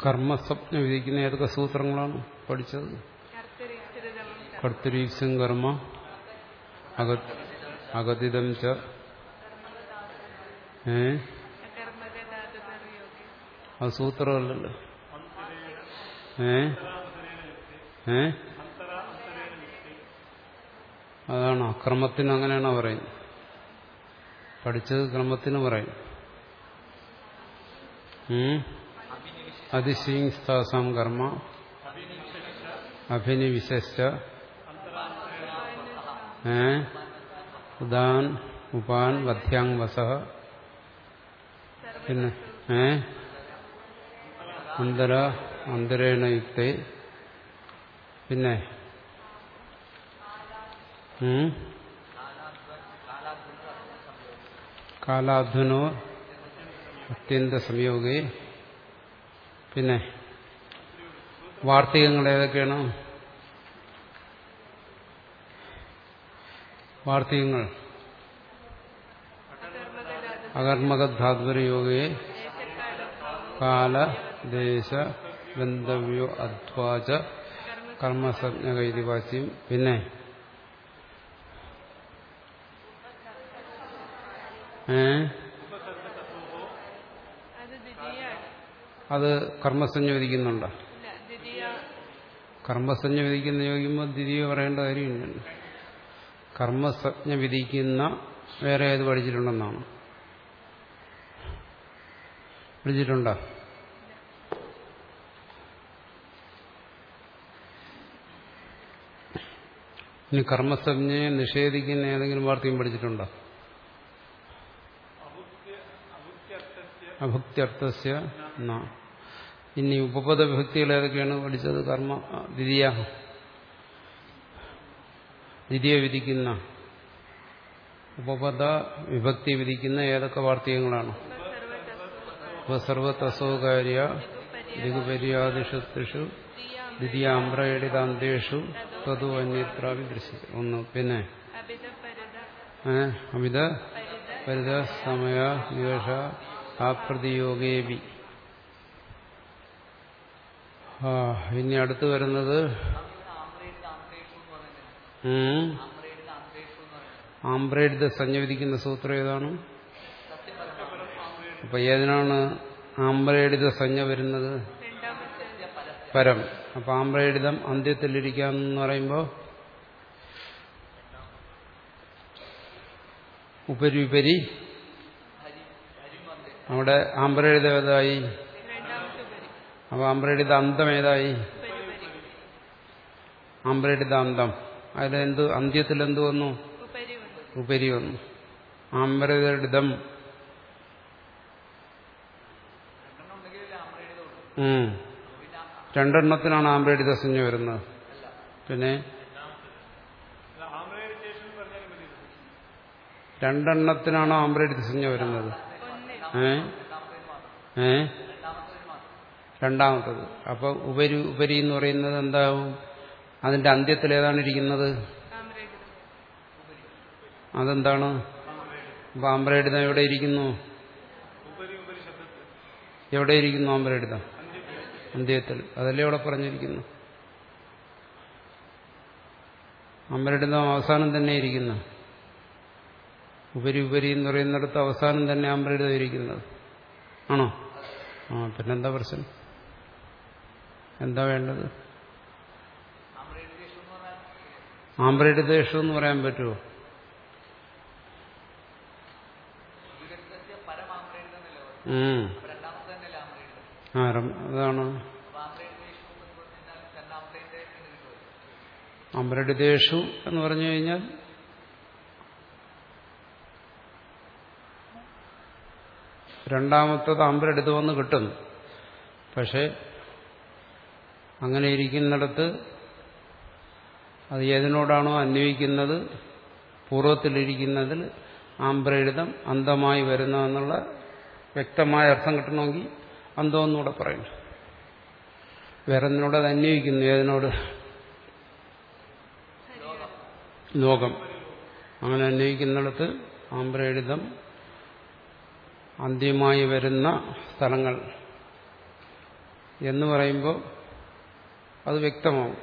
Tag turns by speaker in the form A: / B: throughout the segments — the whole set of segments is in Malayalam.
A: കർമ്മസ്വപ്ന വിധിക്കുന്ന ഏതൊക്കെ സൂത്രങ്ങളാണ് പഠിച്ചത് കർത്തരീക്സം കർമ്മ അക- അകതിതം ച ഏ അത് സൂത്രമല്ലല്ലോ ഏ ഏ അതാണ് അക്രമത്തിന് അങ്ങനെയാണോ പറയുന്നത് പഠിച്ചത് ക്രമത്തിന് പറയും ഉം? അതിശീങ്സ്ഥാസാം കർമ്മ അഭിനിവിശിഷ്ട ഏ ഉദാൻ ഉപാൻ വധ്യാങ് വസ പിന്നെ ഏ അന്തര അന്തരേണ യുക്തേ പിന്നെ ഉം? കാലാധ്വനോ അത്യന്ത സംയോഗേ പിന്നെ വാർത്തികങ്ങൾ ഏതൊക്കെയാണ് വാർത്തികങ്ങൾ അകർമ്മകധാത്വരയോഗേ കാല ദേശ ഗന്ധവ്യോ അധ്വാച കർമ്മസജ്ഞകൈതിവാച്യം പിന്നെ ഏ
B: അത് ദ്വിതീയാണ്
A: അത് കർമ്മസഞ്ജ വിധിക്കുന്നുണ്ടോ
B: ഇല്ല ദ്വിതീയ
A: കർമ്മസഞ്ജ വിധിക്കുന്ന ചോദിക്കുമ്പോൾ ദ്വിതീയ പറയേണ്ട കാര്യമില്ലല്ലോ കർമ്മസജ്ഞ വിധിക്കുന്ന വേറെ ഏത് പഠിച്ചിട്ടുണ്ടെന്നാണ് പഠിച്ചിട്ടുണ്ടോ ഇനി കർമ്മസജ്ഞയെ നിഷേധിക്കുന്ന ഏതെങ്കിലും വാർത്തയും പഠിച്ചിട്ടുണ്ടോ അഭുക്ത്യർത്ഥസ്യ ന ഇനി ഉപപദ വിഭക്തികൾ ഏതൊക്കെയാണ് പഠിച്ചത് കർമ്മ ആ, ദ്വിതീയ ദ്വിതീയ വിധിക്കുന്ന ഉപപദ വിഭക്തി വിധിക്കുന്ന ഏതൊക്കെ വാർത്തകങ്ങളാണ് ഉപസർവതസോകാര്യ ദിഗുപര്യാദിഷു ദ്വിതീയാമ്രയടിതാന്തേഷു തതു അന്യത്രാവി ദൃശ്യത്തെ ഒന്ന് പിന്നെ
B: അഭിത പരത
A: ഏ, അമിത
B: പരിത
A: പരിത സമയ വിവശ ആപ്രതിയോഗേവി ആ ഇനി അടുത്ത് വരുന്നത് ഉം. ആംബ്രേഡിത സഞ്ജ വിധിക്കുന്ന സൂത്രം ഏതാണ് അപ്പൊ ഏതിനാണ് ആംബ്രേഡിത സഞ്ജ വരുന്നത്
B: രണ്ടാമത്തെ
A: പരം അപ്പൊ ആംബ്രേഡിതം അന്ത്യത്തിലിരിക്കാന്ന് പറയുമ്പോ ഉപരി ഉപരി അവിടെ ആംബ്രേഡിതം ഏതായി
B: രണ്ടാമത്തെ ഉപരി
A: അപ്പൊ ആംബ്രേഡിത അന്തം ഏതായി
B: ഉപരി ഉപരി
A: ആംബ്രേഡിത അന്തം അതിലെന്ത് അന്ത്യത്തിൽ എന്ത് വന്നു
B: ഉപരി വന്നു
A: ഉപരി വന്നു ആംബ്രേഡിതം ഉം. രണ്ടെണ്ണത്തിനാണ് ആംബ്രേഡിത സഞ്ജ വരുന്നത് പിന്നെ രണ്ടെണ്ണത്തിനാണോ ആംബ്രേഡിത സഞ്ജ വരുന്നത്
B: ഒന്ന്
A: ഏ ഏ രണ്ടാമത്തത് അപ്പൊ ഉപരി ഉപരി എന്ന് പറയുന്നത് എന്താവും അതിന്റെ അന്ത്യത്തിൽ ഏതാണ് ഇരിക്കുന്നത്
B: ആമ്രേഡിതം
A: അതെന്താണ് അപ്പൊ ആംബ്രേഡിതം എവിടെ ഇരിക്കുന്നു എവിടെ ഇരിക്കുന്നു ആംബ്രേഡിതം അന്ത്യത്തിൽ അതല്ലേ ഇവിടെ പറഞ്ഞിരിക്കുന്നു ആംബ്രേഡിതം അവസാനം തന്നെ ഇരിക്കുന്നു ഉപരി ഉപരി എന്ന് പറയുന്നിടത്ത് അവസാനം തന്നെ ആംബ്രേഡിതം ഇരിക്കുന്നത് ആണോ ആ പിന്നെന്താ പ്രശ്നം എന്താ വേണ്ടത് ആംബ്രേഡിതേഷം എന്ന് പറയാൻ പറ്റുമോ ഉം. ആ രം- അതാണ് അമരടിതേഷു എന്ന് പറഞ്ഞു കഴിഞ്ഞാൽ രണ്ടാമത്തത് അമ്പരെടുത്തുവന്ന് കിട്ടും പക്ഷെ അങ്ങനെ ഇരിക്കുന്നിടത്ത് അത് ഏതിനോടാണോ അന്വയിക്കുന്നത് പൂർവ്വത്തിലിരിക്കുന്നതിൽ ആംബ്രയെഴുതം അന്തമായി വരുന്നതെന്നുള്ള വ്യക്തമായ അർത്ഥം കിട്ടണമെങ്കിൽ അന്തമെന്നൂടെ പറയും വേറെ ഒന്നിനോട് അത് അന്വയിക്കുന്നു ഏതിനോട് ലോകം അങ്ങനെ അന്വയിക്കുന്നിടത്ത് ആംബ്രയെഴുതം അന്ത്യമായി വരുന്ന സ്ഥലങ്ങൾ എന്ന് പറയുമ്പോൾ അത് വ്യക്തമാവും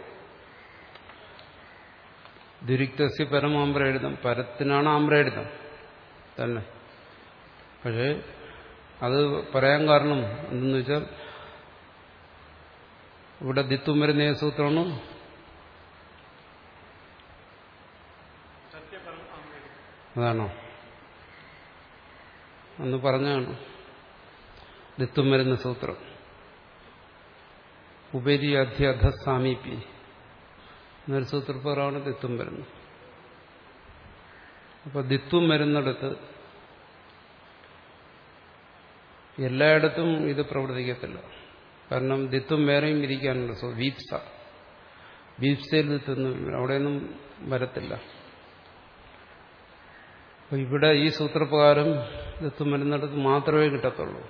A: ദുരിക്തസ്യ പരമാമ്പ്രേഡിതം പരത്തിനാണ് ആമ്പ്രേഡിതം തന്നെ പക്ഷേ അത് പറയാൻ കാരണം എന്തെന്ന് വെച്ചാൽ ഇവിടെ ദിത്വം വരുന്ന ഏത് സൂത്രമാണ് അതാണോ അന്ന് പറഞ്ഞാണ് ദിത്വം വരുന്ന സൂത്രം ഉപരി അധ്യധ സാമീപി എന്നൊരു സൂത്രപ്രകാരമാണ് ദിത്വം വരുന്നത് അപ്പൊ ദിത്വം വരുന്നിടത്ത് എല്ലായിടത്തും ഇത് പ്രവർത്തിക്കത്തില്ല കാരണം ദിത്വം വേറെയും വിധിക്കാനുണ്ട് സോ വീപ്സ വീപ്സയിൽ ദിത്തൊന്നും അവിടെയൊന്നും വരത്തില്ല അപ്പൊ ഇവിടെ ഈ സൂത്രപ്രകാരം ദിത്വം വരുന്നിടത്ത് മാത്രമേ കിട്ടത്തുള്ളൂ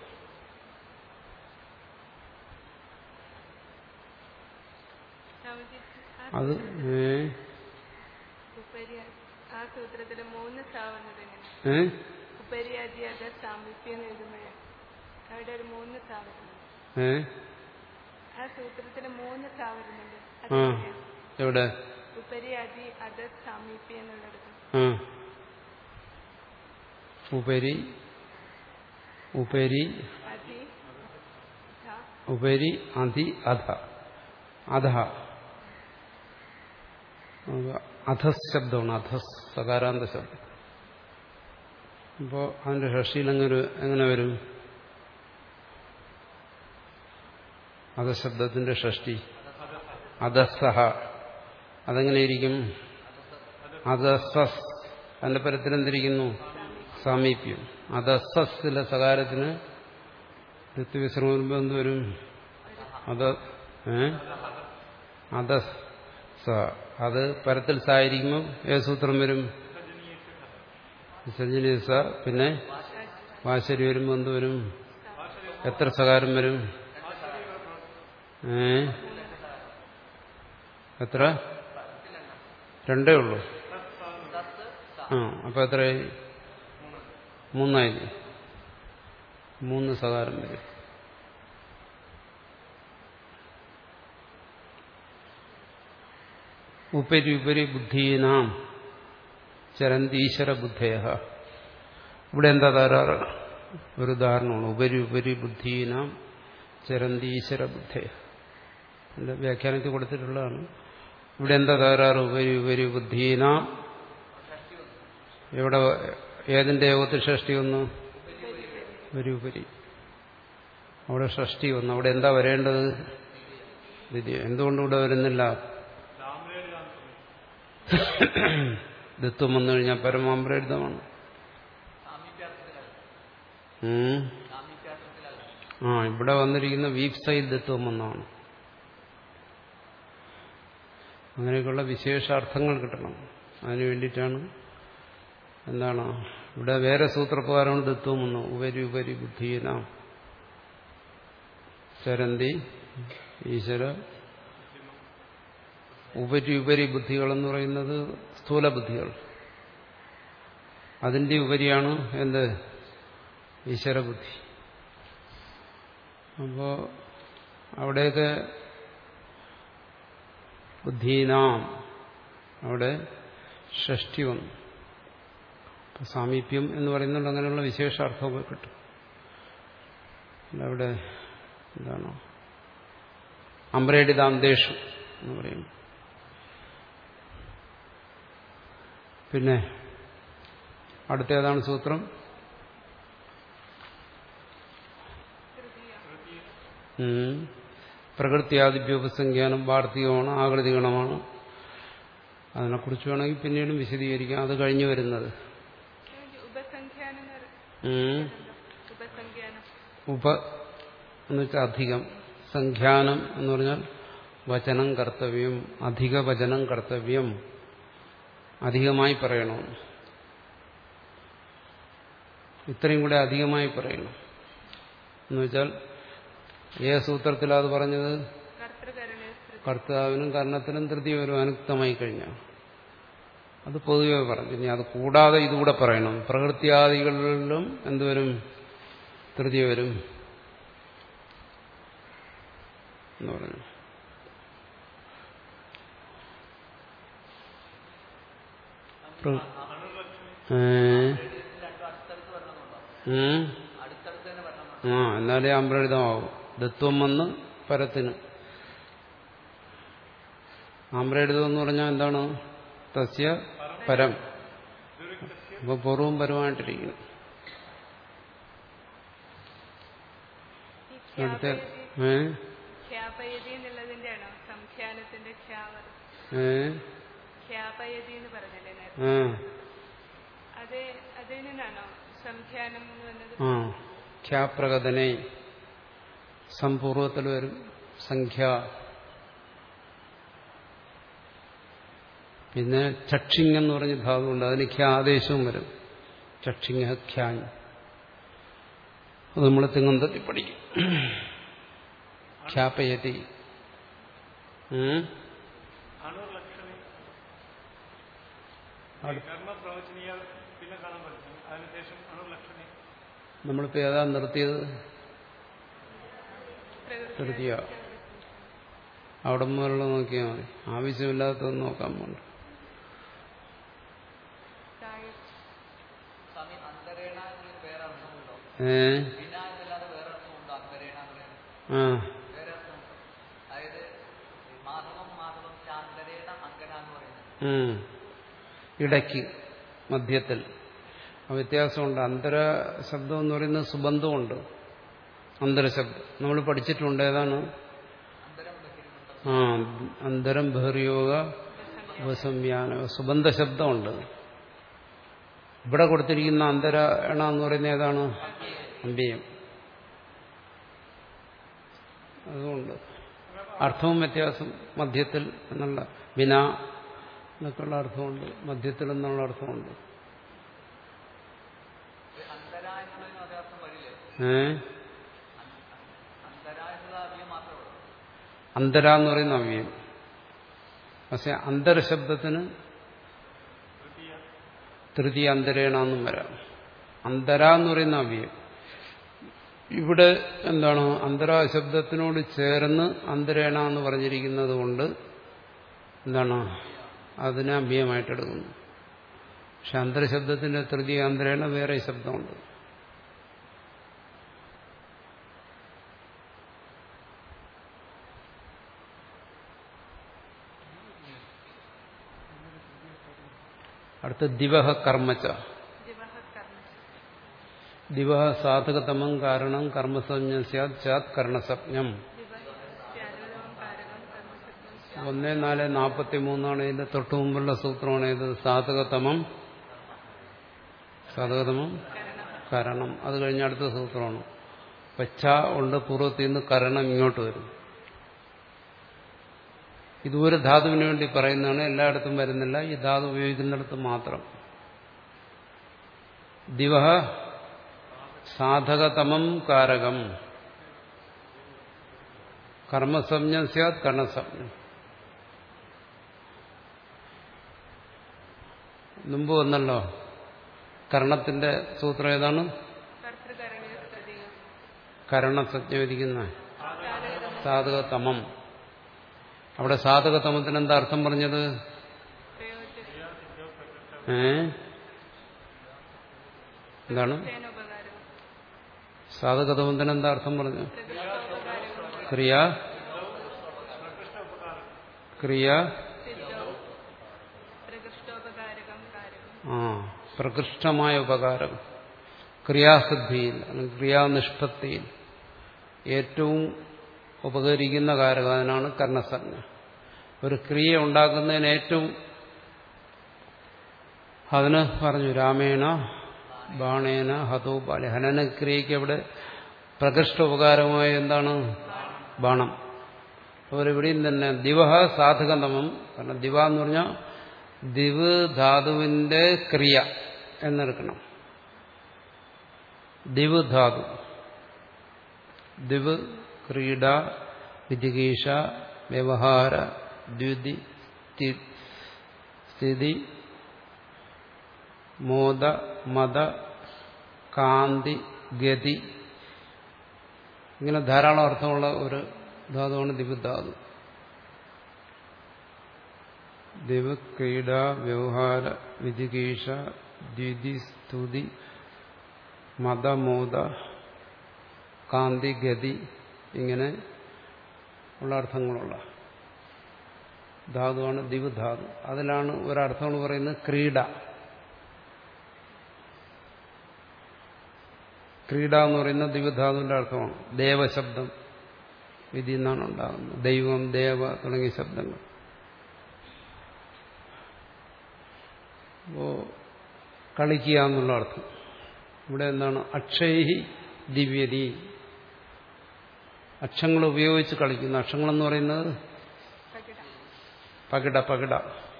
B: സ്വാമിജി, ആ
A: അത് ഏ
B: ഉപരി ആ സൂത്രത്തില് മൂന്ന് സാവുന്നത് എങ്ങനെ
A: ഏ
B: ഉപരിയാതി അത് സാമീപ്യം എഴുതുമ്പോഴേ അവിടെ ഒരു മൂന്ന് സാവുന്നുണ്ട്
A: ഏ
B: ആ സൂത്രത്തില് മൂന്ന് സാവുന്നുണ്ട്
A: ആ എവിടെ
B: ഉപരിയാതി അത് സാമീപ്യം എന്നുള്ളത്
A: ആ ഉപരി ഉപരി
B: അതി ധ,
A: ഉപരി അധി അധ അധ അധസ് ശബ്ദമാണ് അധസ് സകാരാന്ത ശബ്ദം അപ്പോൾ അതിന്റെ ഷഷ്ടിയിൽ എങ്ങനെ എങ്ങനെ വരും അധശബ്ദത്തിന്റെ ഷഷ്ടി അധസ്സഹ അതെങ്ങനെയിരിക്കും അധസസ് അതിന്റെ പരത്തിലെന്തിരിക്കുന്നു സാമീപ്യം അധസസ്സിലെ സകാരത്തിന് ഋത്വിശ്രമം വരുമ്പോൾ എന്ത് വരും അത് ഏ അധ സ അത് പരത്തിൽ സായിരിക്കുമ്പോൾ ഏത് സൂത്രം വരും വിസർജനീയ സ പിന്നെ വാശരി വരുമ്പോൾ എന്ത് വരും എത്ര സകാരം വരും ഏ എത്ര രണ്ടേ ഉള്ളൂ ആ അപ്പൊ എത്രയായി മൂന്നായി മൂന്ന് സകാരം വരും ഉപരി ഉപരി ബുദ്ധീനാം ചരന്തീശ്വര ബുദ്ധയ ഇവിടെ എന്താ തകരാറ് ഒരു ഉദാഹരണമാണ് ഉപരി ഉപരി ബുദ്ധീനാം ചരന്തീശ്വര ബുദ്ധയ എന്റെ വ്യാഖ്യാനത്തിൽ കൊടുത്തിട്ടുള്ളതാണ് ഇവിടെ എന്താ തകരാറ് ഉപരി ഉപരി ബുദ്ധീനാം എവിടെ ഏതിന്റെ യോഗത്തിൽ ഷഷ്ടി വന്നു ഉപരി ഉപരി അവിടെ ഷഷ്ടി വന്നു അവിടെ എന്താ വരേണ്ടത് ദ്വിതീയ എന്തുകൊണ്ട് ഇവിടെ വരുന്നില്ല ദത്വം വന്നു കഴിഞ്ഞാൽ പരമാമ്പ്രയുദ്ധമാണ് ഉം. ആ ഇവിടെ വന്നിരിക്കുന്ന വീപ്സൈൽ ദത്വം വന്നാണ് അങ്ങനെയൊക്കെയുള്ള വിശേഷാർത്ഥങ്ങൾ കിട്ടണം അതിനു വേണ്ടിയിട്ടാണ് എന്താണ് ഇവിടെ വേറെ സൂത്രപ്രകാരമാണ് ദത്വം വന്നു ഉപരി ഉപരി ബുദ്ധീന ചരന്തി ഈശ്വര ഉപരി ഉപരി ബുദ്ധികൾ എന്ന് പറയുന്നത് സ്ഥൂല ബുദ്ധികൾ അതിന്റെ ഉപരിയാണ് എന്ത് ഈശ്വരബുദ്ധി അപ്പോ അവിടെയൊക്കെ ബുദ്ധീനാം അവിടെ ഷഷ്ടി വന്നു അപ്പൊ സാമീപ്യം എന്ന് പറയുന്നുണ്ട് അങ്ങനെയുള്ള വിശേഷാർത്ഥമൊക്കെ കിട്ടും അല്ല അവിടെ എന്താണ് അമ്രേഡിതാന്തേഷു എന്ന് പറയും പിന്നെ അടുത്ത ഏതാണ് സൂത്രം ഉം. പ്രകൃത്യാദിഭ്യോപസംഖ്യാനം വാർത്തികമാണ് ആകൃതി ഗണമാണ് അതിനെക്കുറിച്ച് വേണമെങ്കിൽ പിന്നീടും വിശദീകരിക്കാം അത് കഴിഞ്ഞു വരുന്നത്
B: ഉപസംഖ്യാനം എന്ന് പറ-
A: ഉം.
B: ഉപസംഖ്യാനം
A: ഉപ എന്ന് വെച്ചാൽ അധികം സംഖ്യാനം എന്ന് പറഞ്ഞാൽ വചനം കർത്തവ്യം അധിക വചനം കർത്തവ്യം അധികമായി പറയണം ഇത്രയും കൂടെ അധികമായി പറയണം എന്ന് വെച്ചാൽ ഏത് സൂത്രത്തിലാണ് അത് പറഞ്ഞത്
B: കർത്തൃകരണ സ്മൃതി
A: കർത്താവിനും കർണത്തിനും തൃതീയ വരും അനുക്തമായി കഴിഞ്ഞാൽ അത് പൊതുവെ പറഞ്ഞു ഇനി അത് കൂടാതെ ഇതുകൂടെ പറയണം പ്രകൃത്യാദികളിലും എന്തുവരും തൃതീയ വരും എന്ന് പറഞ്ഞു പ്ര- ഏ? ഉം? ആ എന്നാലേ ആമ്പ്രഴുതമാവും ദത്വം വന്ന് പരത്തിന് ആമ്പ്രഴുതം എന്ന് പറഞ്ഞാൽ എന്താണ് തസ്യ പരം അപ്പൊ പൂർവം പരമായിട്ടിരിക്കുന്നു
B: ഈ
A: അടുത്ത
B: ഖ്യാപയതി
A: ഏ
B: ഖ്യാപയതി എന്നുള്ളതിന്റെ ആണോ സംഖ്യാനത്തിന്റെ ഖ്യാവ്
A: ഏ
B: ഖ്യാപയതി എന്ന് പറഞ്ഞല്ലേ നേരത്തെ
A: ആ
B: അത് അതിൽ നിന്നാണോ സംഖ്യാനം എന്ന് പറഞ്ഞത്
A: ആ ഖ്യാപ്രകഥനെ സംപൂർവത്തിൽ വരും സംഖ്യ പിന്നെ ചക്ഷിങ് എന്ന് പറഞ്ഞ ഭാഗമുണ്ട് അതിന് ഖ്യാദേശവും വരും ചക്ഷിങ് ഖ്യാൻ അത് നമ്മൾ തിങ്ങന്തത്തിൽ പഠിക്കും ഖ്യാപയതി ഉം?
C: അണുലക്ഷണി കർമ്മ പ്രവചനീയ പിന്നെ കാണാൻ പറ്റും അതിനുശേഷം അണുലക്ഷണി
A: നമ്മളിപ്പോ ഏതാ നിർത്തിയത്
B: പ്രകൃതി
A: തൃതീയ അവിടെ മുതലുള്ള നോക്കിയാൽ മതി ആവശ്യമില്ലാത്തതൊന്നും നോക്കാൻ പോണ്ട
B: താഴെ
D: സ്വാമി അന്തരേണ എന്നൊരു വേറെ അർത്ഥമുണ്ടോ
A: ഏ
D: വിന എന്നല്ലാതെ വേറെ അർത്ഥമുണ്ടോ അന്തരേണ എന്ന് പറയുന്നത്
A: ആ
D: വേറെ അർത്ഥമുണ്ടോ അതായത് മാധവം മാധവം ശാന്തരേണ അങ്കന എന്ന് പറയുന്നത്
A: ഉം. ഇടയ്ക്ക് മധ്യത്തിൽ ആ വ്യത്യാസമുണ്ട് അന്തര ശബ്ദം എന്ന് പറയുന്നത് സുബന്ധമുണ്ട് അന്തരശബ്ദം നമ്മൾ പഠിച്ചിട്ടുണ്ട് ഏതാണ്
D: അന്തരം ബഹിർമുണ്ടം
A: ആ അന്തരം ബഹിർയോഗ ഉപസംയാന സുബന്ധ ശബ്ദമുണ്ട് ഇവിടെ കൊടുത്തിരിക്കുന്ന അന്തര എണ എന്ന് പറയുന്നത് ഏതാണ് അമ്പയം അതുകൊണ്ട് അർത്ഥവും വ്യത്യാസം മധ്യത്തിൽ എന്നുള്ള വിന എന്നൊക്കെയുള്ള അർത്ഥമുണ്ട് മധ്യത്തിൽ എന്നുള്ള അർത്ഥമുണ്ട്
D: അന്തര എന്നുള്ളതിന് അതേ അർത്ഥം വരില്ലേ
A: ഏ
D: അന്തര എന്നുള്ള അഭിയം മാത്രമേ ഉള്ളൂ
A: അന്തര എന്ന് പറയുന്ന അവ്യം പക്ഷെ അന്തരശബ്ദത്തിന് തൃതീയ അന്തരേണ എന്നും വരാം അന്തര എന്ന് പറയുന്ന അവ്യം ഇവിടെ എന്താണ് അന്തരാശബ്ദത്തിനോട് ചേർന്ന് അന്തരേണ എന്ന് പറഞ്ഞിരിക്കുന്നത് കൊണ്ട് എന്താണ് അതിനെ അഭ്യമായിട്ടെടുക്കുന്നു പക്ഷെ അന്തരശബ്ദത്തിന്റെ തൃതീയ അന്തരേണ വേറെ ശബ്ദമുണ്ട് അടുത്ത ദിവഹ കർമ്മച്ച
B: ദിവഹ കർമ്മ
A: ദിവഹ സാധകതമം കാരണം കർമ്മസഞ്ജ സ്യാത് ചാത് കർണസജ്ഞം
B: ദിവഹ ശാരദവും കാരകം കർമ്മസത്വം
A: ഒന്ന് നാല് നാൽപ്പത്തി മൂന്നാണ് ഇതിന്റെ തൊട്ടു മുമ്പുള്ള സൂത്രമാണ് ഇത് സാധകതമം സാധകതമം കരണം അത് കഴിഞ്ഞ അടുത്ത സൂത്രമാണ് പച്ച ഉണ്ട് പൂർവ്വത്തിൽ നിന്ന് കരണം ഇങ്ങോട്ട് വരും ഇതുപോലെ ധാതുവിന് വേണ്ടി പറയുന്നതാണ് എല്ലായിടത്തും വരുന്നില്ല ഈ ധാതു ഉപയോഗിക്കുന്നിടത്ത് മാത്രം ദിവഹ സാധകതമം കാരകം കർമ്മസംജ്ഞം സ്യാത് കർണസംജ്ഞം മുമ്പ് വന്നല്ലോ കർണത്തിന്റെ സൂത്രം ഏതാണ്
B: കർത്തൃകരണീയ തൃതീയം
A: കരണസജ്ഞ വിധിക്കുന്ന സാധകതമം അവിടെ സാധകതമത്തിന് എന്താ അർത്ഥം പറഞ്ഞത്
B: പ്രയോജനം
A: ഏ എന്താണ്
B: സേനോപകാരം
A: സാധകതമത്തിന് എന്താ അർത്ഥം പറഞ്ഞു
B: പ്രകൃഷ്ടോപകാരം
A: ക്രിയ ക്രിയ
B: സിദ്ധവും പ്രകൃഷ്ടോപകാരകം കാരകം
A: ആ പ്രകൃഷ്ടമായ ഉപകാരം ക്രിയാസിദ്ധിയിൽ അല്ലെങ്കിൽ ക്രിയാനിഷ്പത്തിയിൽ ഏറ്റവും ഉപകരിക്കുന്ന കാരകം അതിനാണ് കർണസജ്ഞ ഒരു ക്രിയ ഉണ്ടാക്കുന്നതിന് ഏറ്റവും അതിന് പറഞ്ഞു രാമേണ ബാണേന ഹതോ ബാല ഹനനക്രിയയ്ക്ക് അവിടെ പ്രകൃഷ്ട ഉപകാരമായ എന്താണ് ബാണം അതുപോലെ ഇവിടെയും തന്നെ ദിവഹ സാധകതമം കാരണം ദിവ എന്ന് പറഞ്ഞാൽ ദിവ് ധാതുവിന്റെ ക്രിയ എന്നെടുക്കണം ദിവ് ധാതു ദിവ് ക്രീഡ വിജിഗീഷ വ്യവഹാര ദ്യുതി സ്ഥി- സ്ഥിതി മോദ മത കാന്തി ഗതി ഇങ്ങനെ ധാരാളം അർത്ഥമുള്ള ഒരു ധാതുവാണ് ദിവുധാതു ദിവ് ക്രീഡ വ്യവഹാര വിജികീഷ ദ്വിതി സ്തുതി മതമോദ കാന്തി ഗതി ഇങ്ങനെ ഉള്ള അർത്ഥങ്ങളുള്ള ധാതുവാണ് ദിവ് ധാതു അതിലാണ് ഒരർത്ഥമാണ് പറയുന്നത് ക്രീഡ ക്രീഡ എന്ന് പറയുന്നത് ദിവധാതുവിന്റെ അർത്ഥമാണ് ദേവശബ്ദം വിധി എന്നാണ് ഉണ്ടാകുന്നത് ദൈവം ദേവ തുടങ്ങിയ ശബ്ദങ്ങൾ അപ്പോ കളിക്കുക എന്നുള്ള അർത്ഥം ഇവിടെ എന്താണ് അക്ഷയഹി ദിവ്യതി അക്ഷങ്ങൾ ഉപയോഗിച്ച് കളിക്കുന്ന അക്ഷങ്ങളെന്ന് പറയുന്നത്
B: പകിട
A: പകിട പകിട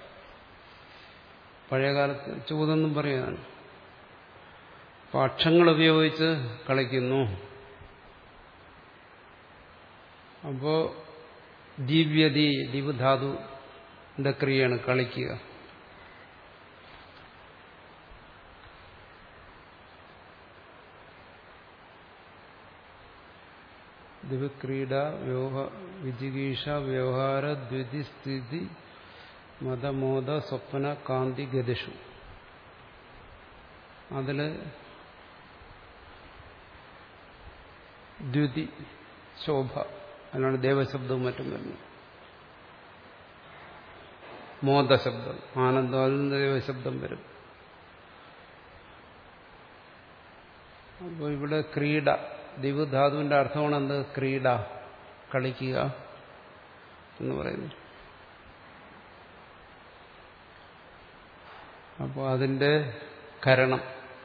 A: പഴയകാലത്ത് ചൂതെന്നും പറയാനാണ് അപ്പൊ അക്ഷങ്ങൾ ഉപയോഗിച്ച് കളിക്കുന്നു അപ്പോ ദിവ്യതി ദിവധാതുന്റെ ക്രിയയാണ് കളിക്കുക ദിവക്രീഡ വ്യോഹ വിജിഗീഷ വ്യവഹാര ദ്വിതി സ്ഥിതി മതമോദ സ്വപ്ന കാന്തി ഗതിഷു അതില് ദ്യുതി ശോഭ അതിനാണ് ദേവശബ്ദവും മറ്റും വരുന്നത് മോദശബ്ദം ആനന്ദം അതിൽ നിന്ന് ദേവശബ്ദം വരും അപ്പോൾ ഇവിടെ ക്രീഡ ദിവധാതുവിന്റെ അർത്ഥമാണ് എന്ത് ക്രീഡ കളിക്കുക എന്ന് പറയുന്നു അപ്പോൾ അതിന്റെ കരണം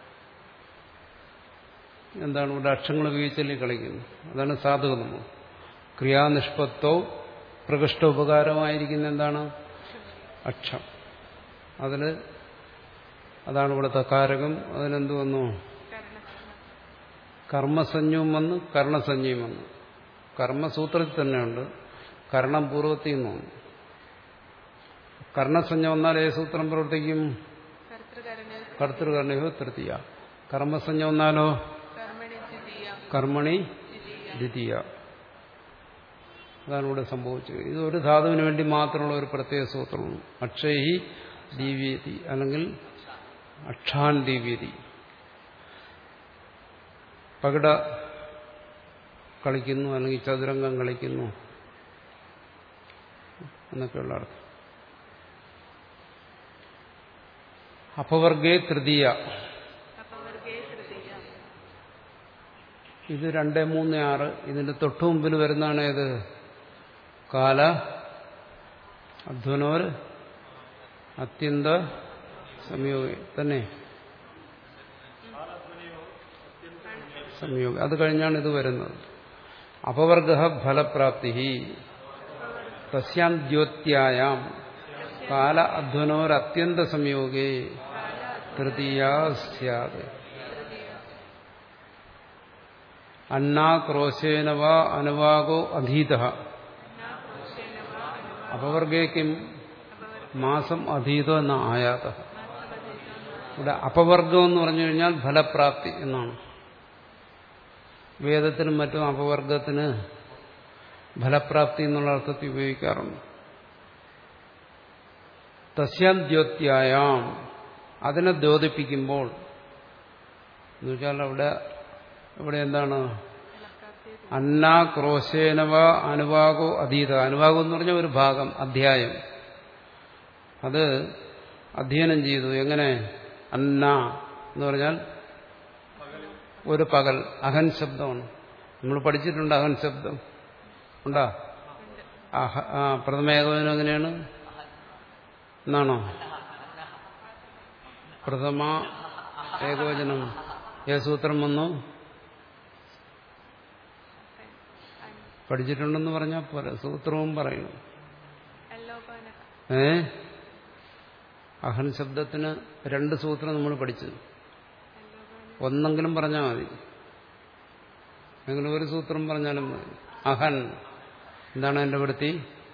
A: എന്താണ് ഇവിടെ അക്ഷങ്ങൾ ഉപയോഗിച്ചല്ലേ കളിക്കുന്നത് അതാണ് സാധകമോ ക്രിയാനിഷ്പത്തോ പ്രകൃഷ്ട ഉപകാരമായിരിക്കുന്ന എന്താണ് അക്ഷം അതിന് അതാണ് ഇവിടുത്തെ കാരകം അതിനെന്ത് വന്നു കർമ്മസഞ്ജവും വന്നു കർണസഞ്ജയും വന്നു കർമ്മസൂത്രത്തിൽ തന്നെയുണ്ട് കർണം പൂർവ്വത്തിൽ നിന്ന് വന്നു കർണസഞ്ജ വന്നാൽ ഏത് സൂത്രം പ്രവർത്തിക്കും
B: കർത്തൃകരണ
A: കർത്തൃകർണയോ തൃതീയ കർമ്മസഞ്ജ വന്നാലോ
B: കർമ്മണി ദ്വിതീയ
A: കർമ്മണി ദ്വിതീയ അതാണ് ഇവിടെ സംഭവിച്ചത് ഇത് ഒരു ധാതുവിന് വേണ്ടി മാത്രമുള്ള ഒരു പ്രത്യേക സൂത്രമാണ് അക്ഷയഹി ദീവ്യതി അല്ലെങ്കിൽ അക്ഷാൻ ദീവ്യതി പകിട കളിക്കുന്നു അല്ലെങ്കിൽ ചതുരംഗം കളിക്കുന്നു എന്നൊക്കെയുള്ള അർത്ഥം അപവർഗേ തൃതീയ
B: അപവർഗേ തൃതീയ
A: ഇത് രണ്ട് മൂന്ന് ആറ് ഇതിന്റെ തൊട്ടു മുമ്പിൽ വരുന്നതാണ് ഏത് കാല അധ്വനോർ അത്യന്ത സംയോഗി തന്നെ സംയോഗി അത് കഴിഞ്ഞാണ് ഇത് വരുന്നത് അപവർഗ ഫലപ്രാപ്തി തസ്യാം ദ്യോത്യായാം കാല അധ്വനോർ അത്യന്ത സംയോഗേ തൃതീയ സ്യാത് അന്നാക്രോശേന വാ അനുവാഗോ അധീത അപവർഗേക്കും മാസം അധീതോ എന്ന ആയാത ഇവിടെ അപവർഗം എന്ന് പറഞ്ഞു കഴിഞ്ഞാൽ ഫലപ്രാപ്തി എന്നാണ് വേദത്തിനും മറ്റും അപവർഗത്തിന് ഫലപ്രാപ്തി എന്നുള്ള അർത്ഥത്തിൽ ഉപയോഗിക്കാറുണ്ട് തസ്യാം ദ്യോത്യായാം അതിനെ ദ്യോതിപ്പിക്കുമ്പോൾ എന്നുവെച്ചാൽ അവിടെ ഇവിടെ എന്താണ് അന്നാക്രോശേനവ അനുവാഗോ അതീത അനുവാഗം എന്ന് പറഞ്ഞ ഒരു ഭാഗം അധ്യായം അത് അധ്യയനം ചെയ്തു എങ്ങനെ അന്ന എന്ന് പറഞ്ഞാൽ ഒരു പകൽ അഹൻ ശബ്ദമാണ് നമ്മൾ പഠിച്ചിട്ടുണ്ട് അഹൻ ശബ്ദം ഉണ്ടാ അഹ ആ പ്രഥമ ഏകോപനം എങ്ങനെയാണ് എന്നാണോ പ്രഥമ ഏകോചനം ഏ സൂത്രം വന്നു പഠിച്ചിട്ടുണ്ടെന്ന് പറഞ്ഞാൽ പോരാ സൂത്രവും പറയണം
B: അല്ലോപാനക
A: ഏ അഹൻ ശബ്ദത്തിന് രണ്ട് സൂത്രം നമ്മൾ പഠിച്ചു ഒന്നെങ്കിലും പറഞ്ഞാൽ മതി നിങ്ങൾ ഒരു സൂത്രം പറഞ്ഞാലും മതി അഹൻ എന്താണ് എന്റെ വൃത്തി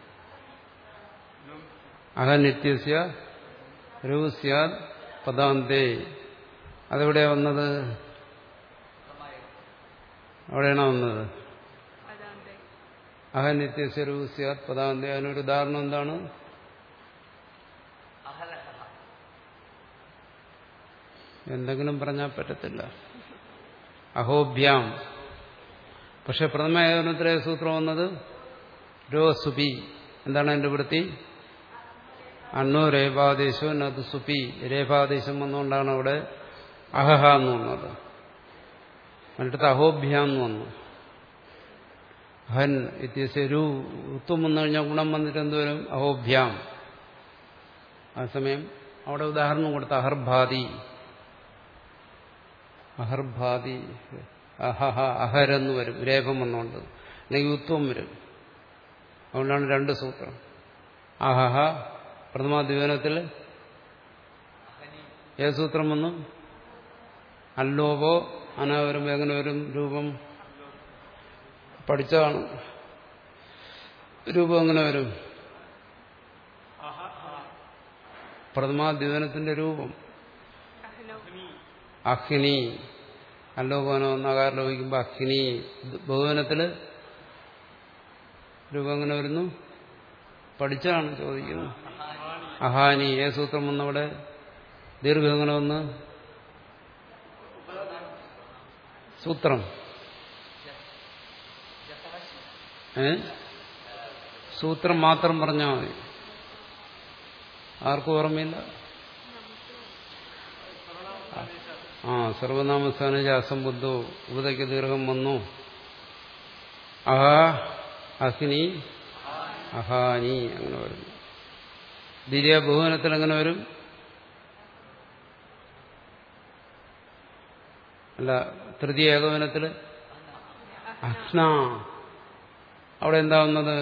A: അഹൻ നിത്യസ്യ രൂസ്യാദ് പദാന്തേ അതെവിടെയാ വന്നത് അവിടെയാണോ വന്നത്
B: അതാന്തേ
A: അഹനിത്യസ്വരൂ സ്യാത് പദാന്തി അതിനൊരു ഉദാഹരണം എന്താണ്
D: അഹലഹ
A: എന്തെങ്കിലും പറഞ്ഞാൽ പറ്റത്തില്ല അഹോഭ്യാം പക്ഷെ പ്രഥമ ഏകോപനത്തിലെ സൂത്രം വന്നത് രോ സുപി എന്താണ് അതിന്റെ വൃത്തി അണ്ണോ രേഭാദേശോ നത് സുപി രേഭാദേശം വന്നുകൊണ്ടാണ് അവിടെ അഹഹ എന്ന് വന്നത് എന്നിട്ട് അഹോഭ്യാം എന്ന് വന്നു ഹൻ ഇത്യസ്യ രു ഋത്വം വന്നു കഴിഞ്ഞാൽ ഗുണം വന്നിട്ട് എന്തുവരും അഹോഭ്യാം ആ സമയം അവിടെ ഉദാഹരണം കൊടുത്ത അഹർഭാതി അഹർഭാതി അഹഹ അഹരെന്ന് വരും രേഖം വന്നുകൊണ്ട് അല്ലെങ്കിൽ ഉത്വം വരും അതുകൊണ്ടാണ് രണ്ട് സൂത്രം അഹഹ പ്രഥമാദ്വീപനത്തിൽ ഏത് സൂത്രം വന്നു അല്ലോപോ അന വരുമ്പോൾ എങ്ങനെ വരും രൂപം പഠിച്ചതാണ് രൂപം എങ്ങനെ വരും പ്രഥമാദ്വീപനത്തിന്റെ രൂപം
B: അഹ്നോ
A: അഗ്നി അല്ലോപനോ നകാരം ലോപിക്കുമ്പോൾ അഗ്നി ബഹുവനത്തില് രൂപം എങ്ങനെ വരുന്നു പഠിച്ചാണ് ചോദിക്കുന്നത് അഹാനി ഏ സൂത്രം വന്നവിടെ ദീർഘം എങ്ങനെ വന്ന് സൂത്രം ഏ സൂത്രം മാത്രം പറഞ്ഞാൽ മതി ആർക്കും ഓർമ്മയില്ല ആ സർവനാമസ്ഥാന അസംബുദ്ധോ ഉപതയ്ക്ക് ദീർഘം വന്നു അഹ അഗ്നി അഹാനി അങ്ങനെ വരുന്നു ദ്വിതീയ ബഹുവനത്തിൽ എങ്ങനെ വരും അല്ല തൃതീയ ഏകവനത്തിൽ അഹ്ന അവിടെ എന്താ വന്നത്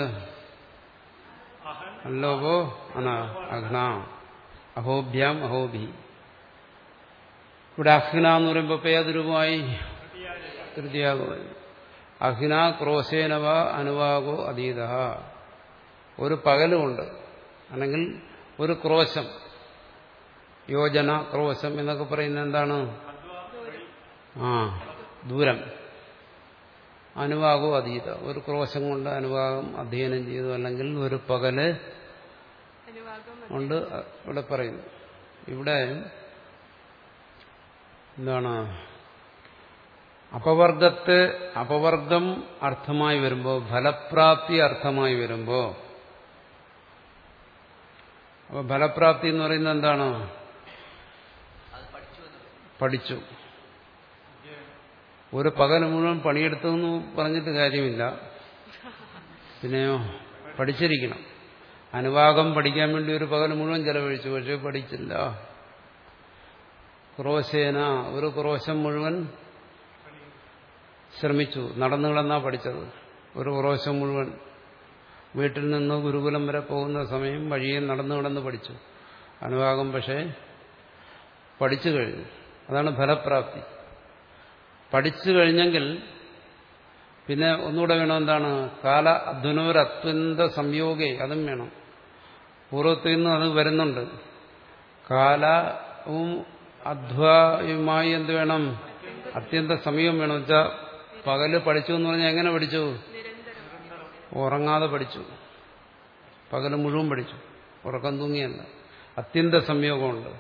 A: അല്ലോപോ അന അഹ്ന അഹോഭ്യാം അഹോഭി ഇവിടെ അഹ്ന എന്ന് പറയുമ്പോൾ ഇപ്പൊ ഏത് രൂപമായി തൃതീയാഗമായി അഹ്ന ക്രോശേനവ അനുവാഗോ അതീത ഒരു പകലുമുണ്ട് അല്ലെങ്കിൽ ഒരു ക്രോശം യോജന ക്രോശം എന്നൊക്കെ പറയുന്നത് എന്താണ് ആ ദൂരം അനുവാകോ അതീത ഒരു ക്രോശം കൊണ്ട് അനുവാകം അധ്യയനം ചെയ്തു അല്ലെങ്കിൽ ഒരു പകല്
B: അനുവാഗം
A: കൊണ്ട് ഇവിടെ പറയുന്നു ഇവിടെ എന്താണ് അപവർഗത്തെ അപവർഗം അർത്ഥമായി വരുമ്പോൾ ഫലപ്രാപ്തി അർത്ഥമായി വരുമ്പോൾ അപ്പൊ ഫലപ്രാപ്തി എന്ന് പറയുന്നത് എന്താണ്
D: അത് പഠിച്ചു എന്ന് വരും.
A: പഠിച്ചു ഒരു പകൽ മുഴുവൻ പണിയെടുത്തെന്ന് പറഞ്ഞിട്ട് കാര്യമില്ല പിന്നെയോ പഠിച്ചിരിക്കണം അനുവാഗം പഠിക്കാൻ വേണ്ടി ഒരു പകൽ മുഴുവൻ ചെലവഴിച്ചു പക്ഷെ പഠിച്ചില്ല ക്രോശേന ഒരു ക്രോശം മുഴുവൻ ശ്രമിച്ചു നടന്നു കിടന്നാ പഠിച്ചത് ഒരു ക്രോശം മുഴുവൻ വീട്ടിൽ നിന്ന് ഗുരുകുലം വരെ പോകുന്ന സമയം വഴിയെ നടന്നു കിടന്ന് പഠിച്ചു അനുവാഗം പക്ഷേ പഠിച്ചു കഴിഞ്ഞു അതാണ് ഫലപ്രാപ്തി പഠിച്ചു കഴിഞ്ഞെങ്കിൽ പിന്നെ ഒന്നുകൂടെ വേണം എന്താണ് കാല അധ്വനോരത്വന്ത സംയോഗേ അതും വേണം പൂർവ്വത്തിൽ നിന്ന് അത് വരുന്നുണ്ട് കാലവും അധ്വയുമായി എന്ത് വേണം അത്യന്ത സമയം വേണം വെച്ചാൽ പകല് പഠിച്ചു എന്ന് പറഞ്ഞാൽ എങ്ങനെ പഠിച്ചു ഉറങ്ങാതെ പഠിച്ചു പകല് മുഴുവൻ പഠിച്ചു ഉറക്കം തൂങ്ങിയല്ല അത്യന്ത സംയോഗമുണ്ട്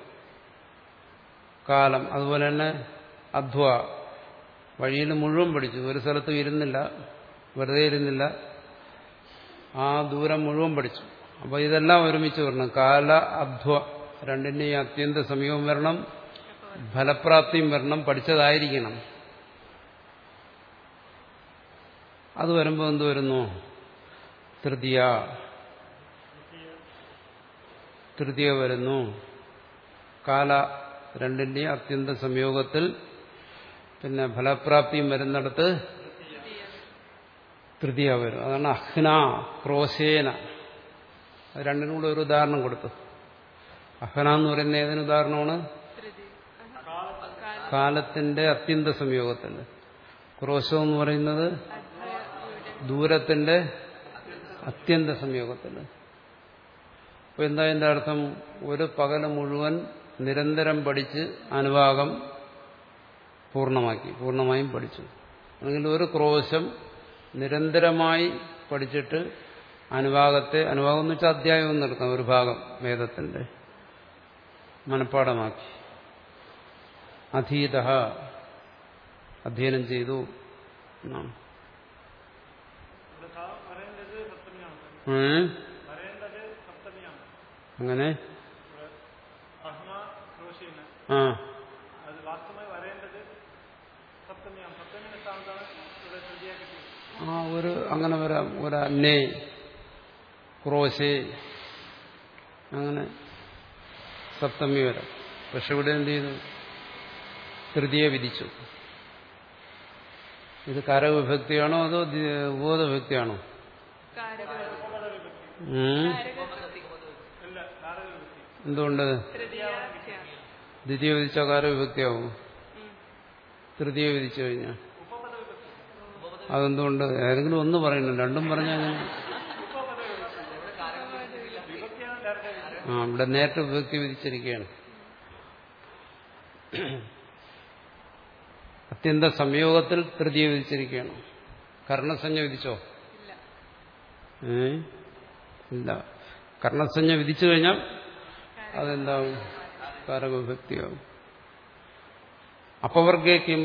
A: കാലം അതുപോലെ തന്നെ അധ്വ വഴിയിൽ മുഴുവൻ പഠിച്ചു ഒരു സ്ഥലത്തും ഇരുന്നില്ല വെറുതെ ഇരുന്നില്ല ആ ദൂരം മുഴുവൻ പഠിച്ചു അപ്പോൾ ഇതെല്ലാം ഒരുമിച്ച് വരണം കാല അധ്വ രണ്ടിൻ്റെയും അത്യന്ത സമയവും വരണം ഫലപ്രാപ്തിയും വരണം പഠിച്ചതായിരിക്കണം അത് വരുമ്പോൾ എന്ത് വരുന്നു തൃതീയ തൃതീയ വരുന്നു കാല രണ്ടിന്റെയും അത്യന്ത സംയോഗത്തിൽ പിന്നെ ഫലപ്രാപ്തിയും വരുന്നിടത്ത് തൃതീയ വരും അതാണ് അഹ്ന ക്രോശേന അത് രണ്ടിനും കൂടെ ഒരു ഉദാഹരണം കൊടുത്തു അഹ്ന എന്ന് പറയുന്ന ഏതിന് ഉദാഹരണമാണ് കാലത്തിന്റെ അത്യന്ത സംയോഗത്തിൽ ക്രോശം എന്ന് പറയുന്നത് ദൂരത്തിന്റെ അത്യന്ത സംയോഗത്തിൽ അപ്പൊ എന്താ എന്റെ അർത്ഥം ഒരു പകല് മുഴുവൻ നിരന്തരം പഠിച്ച് അനുഭാഗം പൂർണ്ണമാക്കി പൂർണ്ണമായും പഠിച്ചു അല്ലെങ്കിൽ ഒരു ക്രോശം നിരന്തരമായി പഠിച്ചിട്ട് അനുഭാഗത്തെ അനുഭാഗം എന്ന് വെച്ചാൽ അധ്യായം എന്ന് എടുക്കാം ഒരു ഭാഗം വേദത്തിന്റെ മനഃപ്പാടമാക്കി അധീത അധ്യയനം ചെയ്തു എന്നാണ്
C: ഇവിടെ സാ- വരേണ്ടത് സപ്തമിയാണ്
A: ഏ?
C: വരേണ്ടത് സപ്തമിയാണ്
A: അങ്ങനെ
C: ഇവിടെ അഹ്മ ക്രോശീന
A: ആ
C: അത് വാസ്തവമായി വരേണ്ടത് സപ്തമിയാണ് സപ്തമിന്റെ സ്ഥാനത്താണ് ഇവിടെ തൃതീയ കിട്ടിയത്
A: ആ ഒരു അങ്ങനെ വരാം ഒരു അന്നേ ക്രോശേ അങ്ങനെ സപ്തമി വരാം പക്ഷെ ഇവിടെ എന്ത് ചെയ്തു തൃതീയ വിധിച്ചു ഇത് കരവിഭക്തിയാണോ അതോ ദി- ഉപബോധവിഭക്തിയാണോ ഉം.
C: അല്ല കാരകവിഭക്തി
A: എന്തുകൊണ്ട്
B: തൃതീയാസ്യ
A: ദ്വിതീയ വിധിച്ച കാരവിഭക്തിയാവും തൃതീയ വിധിച്ചു കഴിഞ്ഞാൽ അതെന്തുകൊണ്ട് ഏതെങ്കിലും ഒന്ന് പറയണം രണ്ടും പറഞ്ഞാൽ അങ്ങനെ
C: വിഭക്തിയാണ് ഡയറക്റ്റ്
A: ആ ഇവിടെ നേരിട്ട് വിഭക്തി വിധിച്ചിരിക്കുകയാണ് അത്യന്ത സംയോഗത്തിൽ തൃതീയ വിധിച്ചിരിക്കുകയാണ് കർണസഞ്ജ വിധിച്ചോ
B: ഇല്ല
A: ഏ ഇല്ല കർണസഞ്ജ വിധിച്ചു കഴിഞ്ഞാൽ അതെന്താവും കാരകവിഭക്തിയാവും അപവർഗേക്കും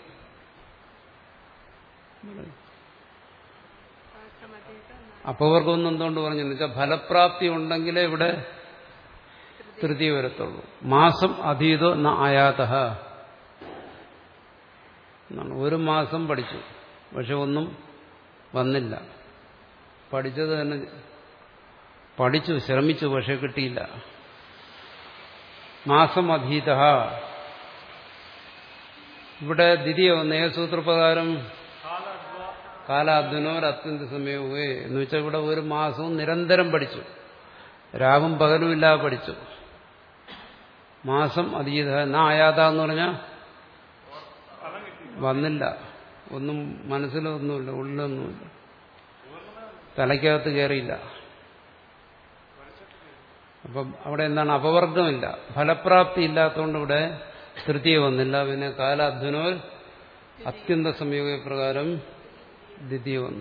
B: സമതീത
A: അപവർഗം എന്ന് എന്തുകൊണ്ട് പറഞ്ഞെന്ന് വെച്ചാൽ ഫലപ്രാപ്തി ഉണ്ടെങ്കിലേ ഇവിടെ തൃതീയ വരത്തുള്ളൂ മാസം അതീതോ ന ആയാത എന്നാണ് ഒരു മാസം പഠിച്ചു പക്ഷെ ഒന്നും വന്നില്ല പഠിച്ചത് തന്നെ പഠിച്ചു ശ്രമിച്ചു പക്ഷെ കിട്ടിയില്ല മാസം അധീത ഇവിടെ ദ്വിതീയ നേസൂത്രപ്രകാരം കാലാധ്വനോർ അത്യന്ത സമയവുമേ എന്ന് വെച്ചാൽ ഇവിടെ ഒരു മാസവും നിരന്തരം പഠിച്ചു രാവും പകലും ഇല്ലാതെ പഠിച്ചു മാസം അതീത എന്നാ ആയാത എന്ന് പറഞ്ഞാൽ വന്നില്ല ഒന്നും മനസ്സിലൊന്നുമില്ല ഉള്ളിലൊന്നുമില്ല തലയ്ക്കകത്ത് കയറിയില്ല അപ്പം അവിടെ എന്താണ് അപവർഗമില്ല ഫലപ്രാപ്തി ഇല്ലാത്തതുകൊണ്ട് ഇവിടെ തൃതീയ വന്നില്ല പിന്നെ കാലാധ്വനോൽ അത്യന്ത സംയോഗ പ്രകാരം ദ്വിതീയ വന്നു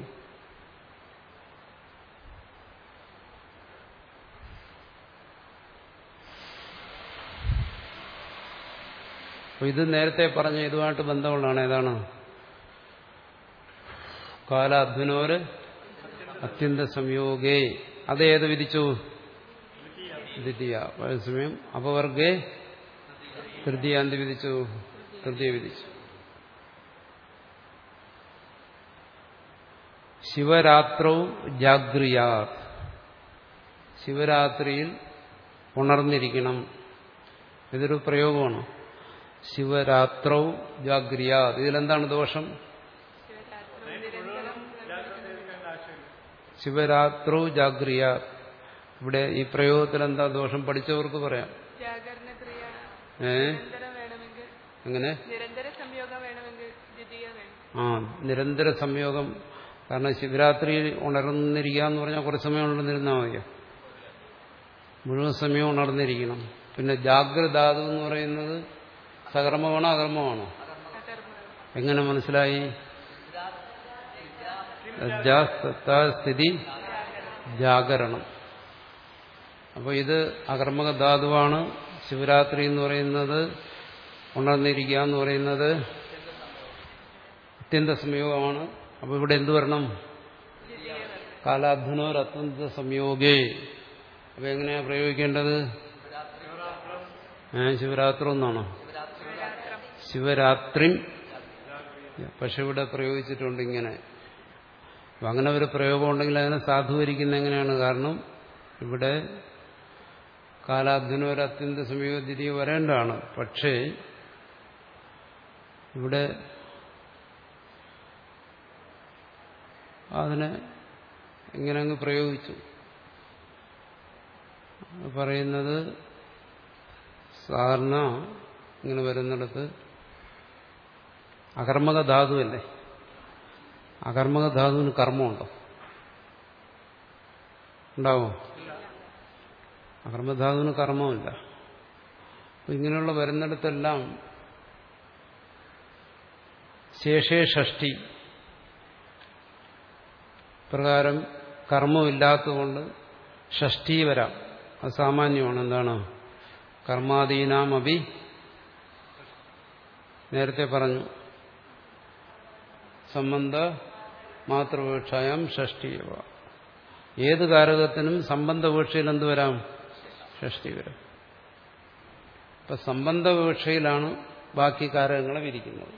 A: അപ്പൊ ഇത് നേരത്തെ പറഞ്ഞ ഇതുമായിട്ട് ബന്ധമുള്ളതാണ് ഏതാണ് കാലാധ്വനോര് അത്യന്ത സംയോഗേ അത് ഏത് വിധിച്ചു ദ്വിതീയ അതേസമയം അപവർഗേ തൃതീയ എന്ത് വിധിച്ചു തൃതീയ വിധിച്ചു ശിവരാത്രവും ജാഗ്രിയാത് ശിവരാത്രിയിൽ ഉണർന്നിരിക്കണം ഇതൊരു പ്രയോഗമാണ് ശിവരാത്രവും ജാഗ്രിയാത് ഇതിലെന്താണ് ദോഷം
B: ശിവരാത്രി നിരന്തരം
A: ശിവരാത്രോ ജാഗ്രിയാത് ഇവിടെ ഈ പ്രയോഗത്തിൽ എന്താ ദോഷം പഠിച്ചവർക്ക് പറയാം
B: ജാഗരണ ക്രിയ
A: ഏ
B: നിരന്തരം വേണമെങ്കിൽ
A: എങ്ങനെ
B: നിരന്തര സംയോഗം വേണമെങ്കിൽ ദ്വിതീയ വേണം
A: ആ നിരന്തര സംയോഗം കാരണം ശിവരാത്രി ഉണർന്നിരിക്കുക എന്ന് പറഞ്ഞാൽ കുറച്ച് സമയം ഉണർന്നിരുന്നാൽ മതിയോ മുഴുവൻ സമയം ഉണർന്നിരിക്കണം പിന്നെ ജാഗ്രതാതു എന്ന് പറയുന്നത് സകർമ്മമാണോ അകർമ്മമാണോ
B: അകർമ്മ
A: എങ്ങനെ മനസ്സിലായി ലജ്ജാ സ്ഥിതി ജാഗരണം അപ്പോൾ ഇത് അകർമ്മക ധാതുവാണ് ശിവരാത്രി എന്ന് പറയുന്നത് ഉണർന്നിരിക്കുക എന്ന് പറയുന്നത് അത്യന്ത സംയോഗമാണ് അപ്പോൾ ഇവിടെ എന്തു വരണം കാലാധ്വനോർ അത്യന്ത സംയോഗേ അപ്പൊ എങ്ങനെയാ പ്രയോഗിക്കേണ്ടത് ഏ ശിവരാത്രി എന്നാണോ ശിവരാത്രി പക്ഷെ ഇവിടെ പ്രയോഗിച്ചിട്ടുണ്ട് ഇങ്ങനെ അപ്പൊ അങ്ങനെ ഒരു പ്രയോഗം ഉണ്ടെങ്കിൽ അതിനെ സാധൂകരിക്കുന്ന എങ്ങനെയാണ് കാരണം ഇവിടെ കാലാധ്വന ഒരു അത്യന്ത സമയോദ്ധിതി വരേണ്ടതാണ് പക്ഷേ ഇവിടെ അതിനെ ഇങ്ങനെ അങ്ങ് പ്രയോഗിച്ചു പറയുന്നത് സാധാരണ ഇങ്ങനെ വരുന്നിടത്ത് അകർമ്മക ധാതുവല്ലേ അകർമ്മക ധാതുവിന് കർമ്മമുണ്ടോ ഉണ്ടാവോ അകർമ്മധാതുവിന് കർമ്മമില്ല അപ്പൊ ഇങ്ങനെയുള്ള വരുന്നിടത്തെല്ലാം ശേഷേ ഷഷ്ടി പ്രകാരം കർമ്മമില്ലാത്തതുകൊണ്ട് ഷഷ്ടി വരാം അത് സാമാന്യമാണ് എന്താണ് കർമാദീനാമപി നേരത്തെ പറഞ്ഞു സംബന്ധ മാതൃപേക്ഷായം ഷഷ്ടിയവ ഏത് കാരകത്തിനും സംബന്ധപേക്ഷയിൽ എന്ത് വരാം ഷഷ്ടി വരാം ഇപ്പൊ സംബന്ധപേക്ഷയിലാണ് ബാക്കി കാരകങ്ങളെ വിരിക്കുന്നത്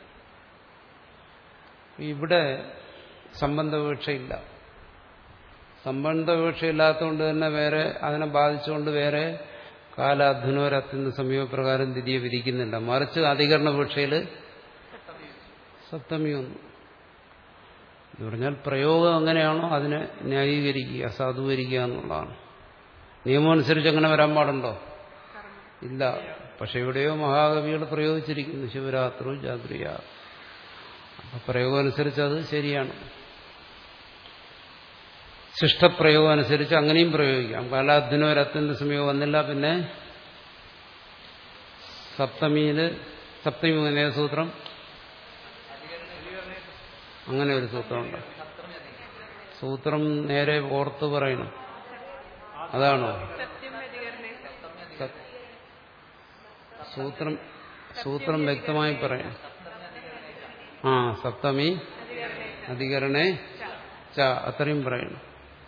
A: ഇവിടെ സംബന്ധപേക്ഷയില്ല സംബന്ധപേക്ഷയില്ലാത്തതുകൊണ്ട് തന്നെ വേറെ അതിനെ ബാധിച്ചുകൊണ്ട് വേറെ കാലാധ്വനോരത്തിന് സമീപപ്രകാരം തിരികെ വിരിക്കുന്നില്ല മറിച്ച് അധികരണപേക്ഷയിൽ സപ്തമി ഒന്നു എന്ന് പറഞ്ഞാൽ പ്രയോഗം എങ്ങനെയാണോ അതിനെ ന്യായീകരിക്കുക സാധൂകരിക്കുക എന്നുള്ളതാണ് നിയമം അനുസരിച്ച് അങ്ങനെ വരാൻ പാടുണ്ടോ ഇല്ല പക്ഷെ എവിടെയോ മഹാകവികൾ പ്രയോഗിച്ചിരിക്കുന്നു ശിവരാത്രി ജാഗ്രിയ അപ്പൊ പ്രയോഗം അനുസരിച്ച് അത് ശരിയാണ് ശിഷ്ടപ്രയോഗം അനുസരിച്ച് അങ്ങനെയും പ്രയോഗിക്കാം കാലാധ്യനോ രത്തിന്റെ സമയം വന്നില്ല പിന്നെ സപ്തമിയില് സപ്തമി മുതലേ സൂത്രം അങ്ങനെ ഒരു സൂത്രമുണ്ട് സൂത്രം നേരെ ഓർത്ത് പറയണം അതാണോ
B: സത്യം അധികരണേ
A: സ- സൂത്രം സൂത്രം വ്യക്തമായി പറയാം ആ സപ്തമി അധികരണേ ച അത്രയും പറയണം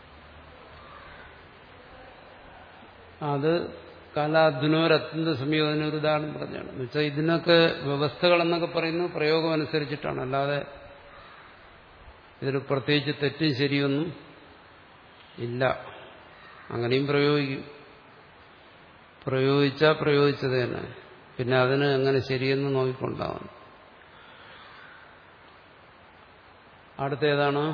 A: അത് കാലാധ്വനോരത്യന്ത സംയോജന ഒരു ഉദാഹരണം പറഞ്ഞാണ് എന്നുവെച്ചാൽ ഇതിനൊക്കെ വ്യവസ്ഥകളെന്നൊക്കെ പറയുന്നത് പ്രയോഗം അനുസരിച്ചിട്ടാണ് അല്ലാതെ ഇതിൽ പ്രത്യേകിച്ച് തെറ്റും ശരിയൊന്നും ഇല്ല അങ്ങനെയും പ്രയോഗിക്കും പ്രയോഗിച്ചാൽ പ്രയോഗിച്ചത് തന്നെ പിന്നെ അതിന് എങ്ങനെ ശരിയെന്ന് നോക്കിക്കൊണ്ടാവണം അടുത്തേതാണ്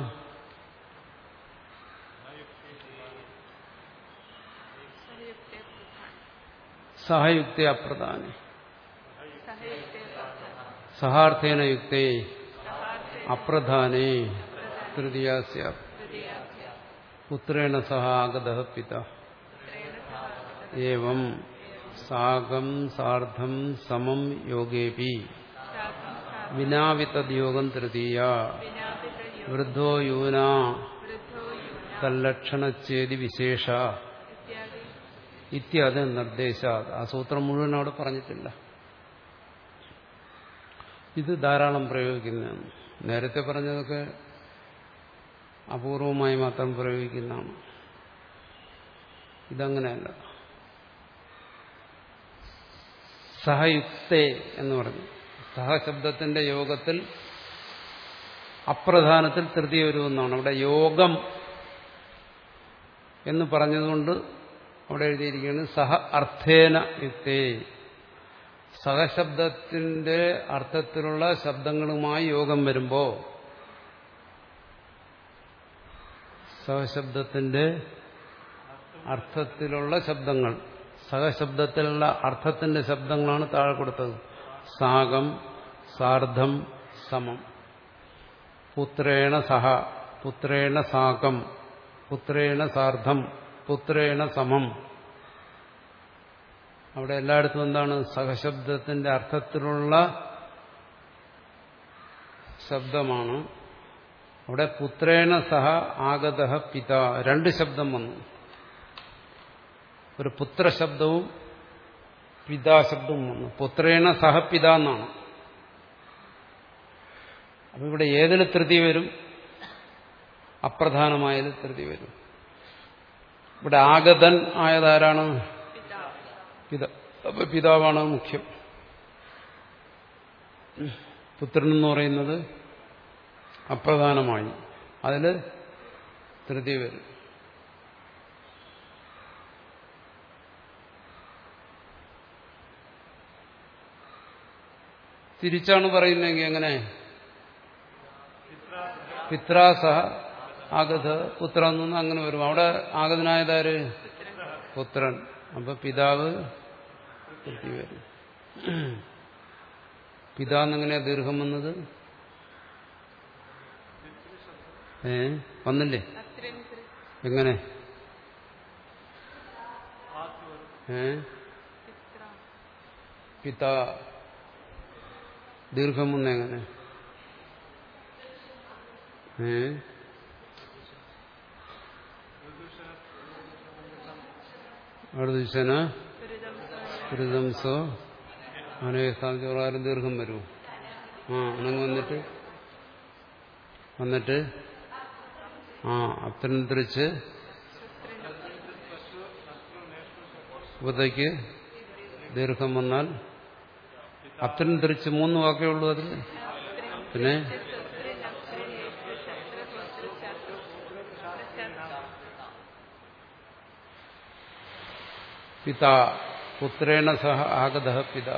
B: സഹയുക്തേ പ്രധാന
A: സഹയുക്തി അപ്രധാനി
B: സഹയുക്തേ പ്രധാന
A: സഹാർത്ഥേന യുക്തേ
B: സഹാർത്ഥേ
A: അപ്രധാനേ തൃതീയ സ്യാത്
B: തൃതീയാസ്യ
A: പുത്രേണ സഹ ആഗത പിത
B: പുത്രേണ സഹ
A: ഏവം സാകം സാർദ്ധം സമം യോഗേപി
B: ശാഖം സാ
A: വിനാവിതദ്യോഗം തൃതീയ
B: വിനാപിതയോ
A: വൃദ്ധോ യൂന
B: വൃദ്ധോ യൂന
A: തല്ലക്ഷണച്ചേതി വിശേഷ
B: ഇത്യാദി
A: ഇത്യാദി നിർദ്ദേശ ആ സൂത്രം മുഴുവൻ അവിടെ പറഞ്ഞിട്ടില്ല ഇത് ധാരാളം പ്രയോഗിക്കുന്നതാണ് നേരത്തെ പറഞ്ഞതൊക്കെ അപൂർവമായി മാത്രം പ്രയോഗിക്കുന്നതാണ് ഇതങ്ങനെയല്ല സഹയുക്തേ എന്ന് പറഞ്ഞു സഹശബ്ദത്തിന്റെ യോഗത്തിൽ അപ്രധാനത്തിൽ തൃതീയ വരുമെന്നാണ് അവിടെ യോഗം എന്ന് പറഞ്ഞതുകൊണ്ട് അവിടെ എഴുതിയിരിക്കുകയാണ് സഹ അർത്ഥേന യുക്തേ സഹശബ്ദത്തിന്റെ അർത്ഥത്തിലുള്ള ശബ്ദങ്ങളുമായി യോഗം വരുമ്പോ സഹശബ്ദത്തിന്റെ അർത്ഥത്തിലുള്ള ശബ്ദങ്ങൾ സഹശബ്ദത്തിലുള്ള അർത്ഥത്തിന്റെ ശബ്ദങ്ങളാണ് താഴെ കൊടുത്തത് സാകം സാർദ്ധം സമം പുത്രേണ സഹ പുത്രേണ സാകം പുത്രേണ സാർദ്ധം പുത്രേണ സമം അവിടെ എല്ലായിടത്തും എന്താണ് സഹശബ്ദത്തിന്റെ അർത്ഥത്തിലുള്ള ശബ്ദമാണ് അവിടെ പുത്രേണ സഹ ആഗത പിത രണ്ട് ശബ്ദം വന്നു ഒരു പുത്രശബ്ദവും പിതാശബ്ദവും വന്നു പുത്രേണ സഹ പിത എന്നാണ് അപ്പൊ ഇവിടെ ഏതിൽ തൃതി വരും അപ്രധാനമായത് തൃതി വരും ഇവിടെ ആഗതൻ ആയതാരാണ് പിത അപ്പൊ പിതാവാണ് മുഖ്യം പുത്രൻ എന്ന് പറയുന്നത് അപ്രധാനമായി അതിൽ തൃതി വരും തിരിച്ചാണ് പറയുന്നതെങ്കിൽ എങ്ങനെ പിത്രാസഹ ആഗത പുത്ര എന്നൊന്നും അങ്ങനെ വരും അവിടെ ആഗതനായതാര് പുത്രൻ അപ്പൊ പിതാവ് തൃതി വരും പിതാന്നെങ്ങനെയാ ദീർഘം വന്നത് ഏ വന്നില്ലേ
B: അത്രയും
A: എങ്ങനെ ഏ
B: ചിത്ര
A: പിത ദീർഘം വന്ന എങ്ങനെ ഏ അടുത്തന്
B: ദുരിതം
A: ഋതംസോ അനേക സ്ഥാനത്ത് പ്രകാരം ദീർഘം വരൂ ആ അനങ്ങ് വന്നിട്ട് വന്നിട്ട് ആ അത്തരം തിരിച്ച് ഉപതയ്ക്ക് ദീർഘം വന്നാൽ അത്തരം തിരിച്ച് മൂന്ന് വാക്കേ ഉള്ളൂ അതിൽ പിന്നെ
B: സ്വസ്ത്രി നസ്ത്രി നേത്രി ശസ്ത്ര സ്വസ്ത്രി ശാസ്ത്ര
A: പിതാ പുത്രേണ സഹ ആഗത പിത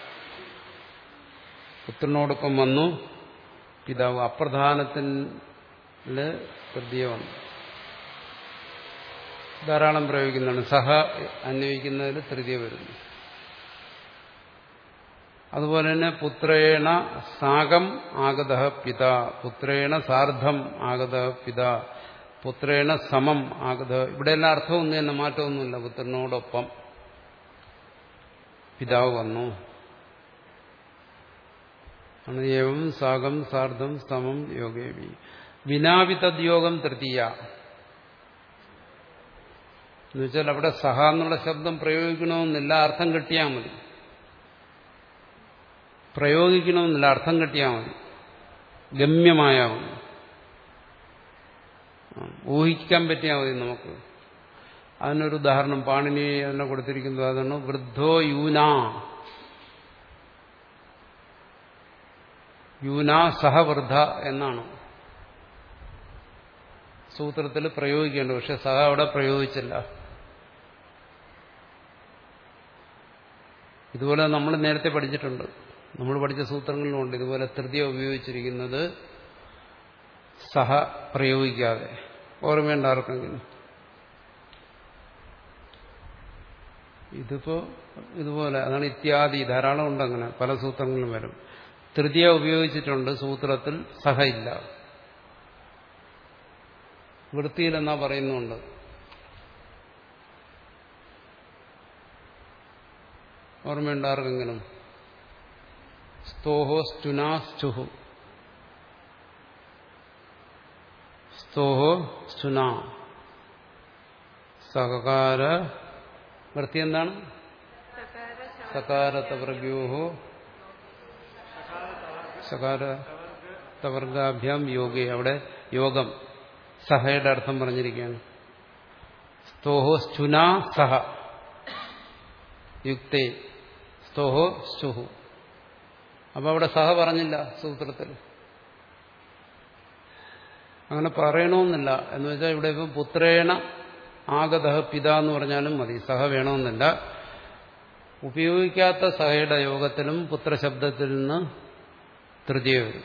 A: പുത്രനോടൊപ്പം വന്നു പിതാവ് അപ്രധാനത്തിന് തൃതീയ വന്നു ധാരാളം പ്രയോഗിക്കുന്നതാണ് സഹ അന്വയിക്കുന്നതിൽ തൃതീയ വരുന്നു അതുപോലെ തന്നെ പുത്രേണ സാകം ആഗത പിത പുത്രേണ സാർദ്ധം ആഗത പിത പുത്രേണ സമം ആഗത ഇവിടെയെല്ലാം അർത്ഥമൊന്നും തന്നെ മാറ്റമൊന്നുമില്ല പുത്രനോടൊപ്പം പിതാവ് വന്നു ആണ് ഏവം സാകം സാർദ്ധം സമം യോഗേവി വിനാവി തദ്യോഗം തൃതീയ എന്നുവെച്ചാൽ അവിടെ സഹ എന്നുള്ള ശബ്ദം പ്രയോഗിക്കണമെന്നില്ല അർത്ഥം കിട്ടിയാൽ മതി പ്രയോഗിക്കണമെന്നില്ല അർത്ഥം കിട്ടിയാൽ മതി ഗമ്യമായാൽ മതി ആ, ഊഹിക്കാൻ പറ്റിയാൽ മതി നമുക്ക് അതിനൊരു ഉദാഹരണം പാണിനി അതിനെ കൊടുത്തിരിക്കുന്നത് അതാണ് വൃദ്ധോ യൂന യൂന സഹവൃദ്ധ എന്നാണ് സൂത്രത്തിൽ പ്രയോഗിക്കേണ്ടത് പക്ഷെ സഹ അവിടെ പ്രയോഗിച്ചില്ല ഇതുപോലെ നമ്മൾ നേരത്തെ പഠിച്ചിട്ടുണ്ട് നമ്മൾ പഠിച്ച സൂത്രങ്ങളിലുണ്ട് ഇതുപോലെ തൃതീയ ഉപയോഗിച്ചിരിക്കുന്നത് സഹ പ്രയോഗിക്കാതെ ഓർമ്മയുണ്ട് ആർക്കെങ്കിലും ഇതിപ്പോ ഇതുപോലെ അതാണ് ഇത്യാദി ധാരാളം ഉണ്ട് അങ്ങനെ പല സൂത്രങ്ങളിലും വരും തൃതീയ ഉപയോഗിച്ചിട്ടുണ്ട് സൂത്രത്തിൽ സഹ ഇല്ല വൃത്തിയിലെന്നാ പറയുന്നുണ്ട് ഓർമ്മയുണ്ട് ആർക്കെങ്കിലും സ്തോഹോ സ്റ്റുനാ സ്റ്റുഹു സ്തോഹോ സ്റ്റുന സഹകാര വൃത്തി എന്താണ്
B: സകാര
A: സകാരതവർഗ്യോഹോ സകാര തവർഗാഭ്യാം യോഗേ അവിടെ യോഗം സഹയുടെ അർത്ഥം പറഞ്ഞിരിക്കുകയാണ് സ്തോഹോ സ്റ്റുന സഹ യുക്തേ സ്തോഹോ സ്റ്റുഹു അപ്പൊ അവിടെ സഹ പറഞ്ഞില്ല സൂത്രത്തിൽ അങ്ങനെ പറയണമെന്നില്ല എന്ന് വെച്ചാൽ ഇവിടെ ഇപ്പം പുത്രേണ ആഗത പിത എന്ന് പറഞ്ഞാലും മതി സഹ വേണമെന്നില്ല ഉപയോഗിക്കാത്ത സഹയുടെ യോഗത്തിലും പുത്രശബ്ദത്തിൽ നിന്ന് തൃതീയ വരും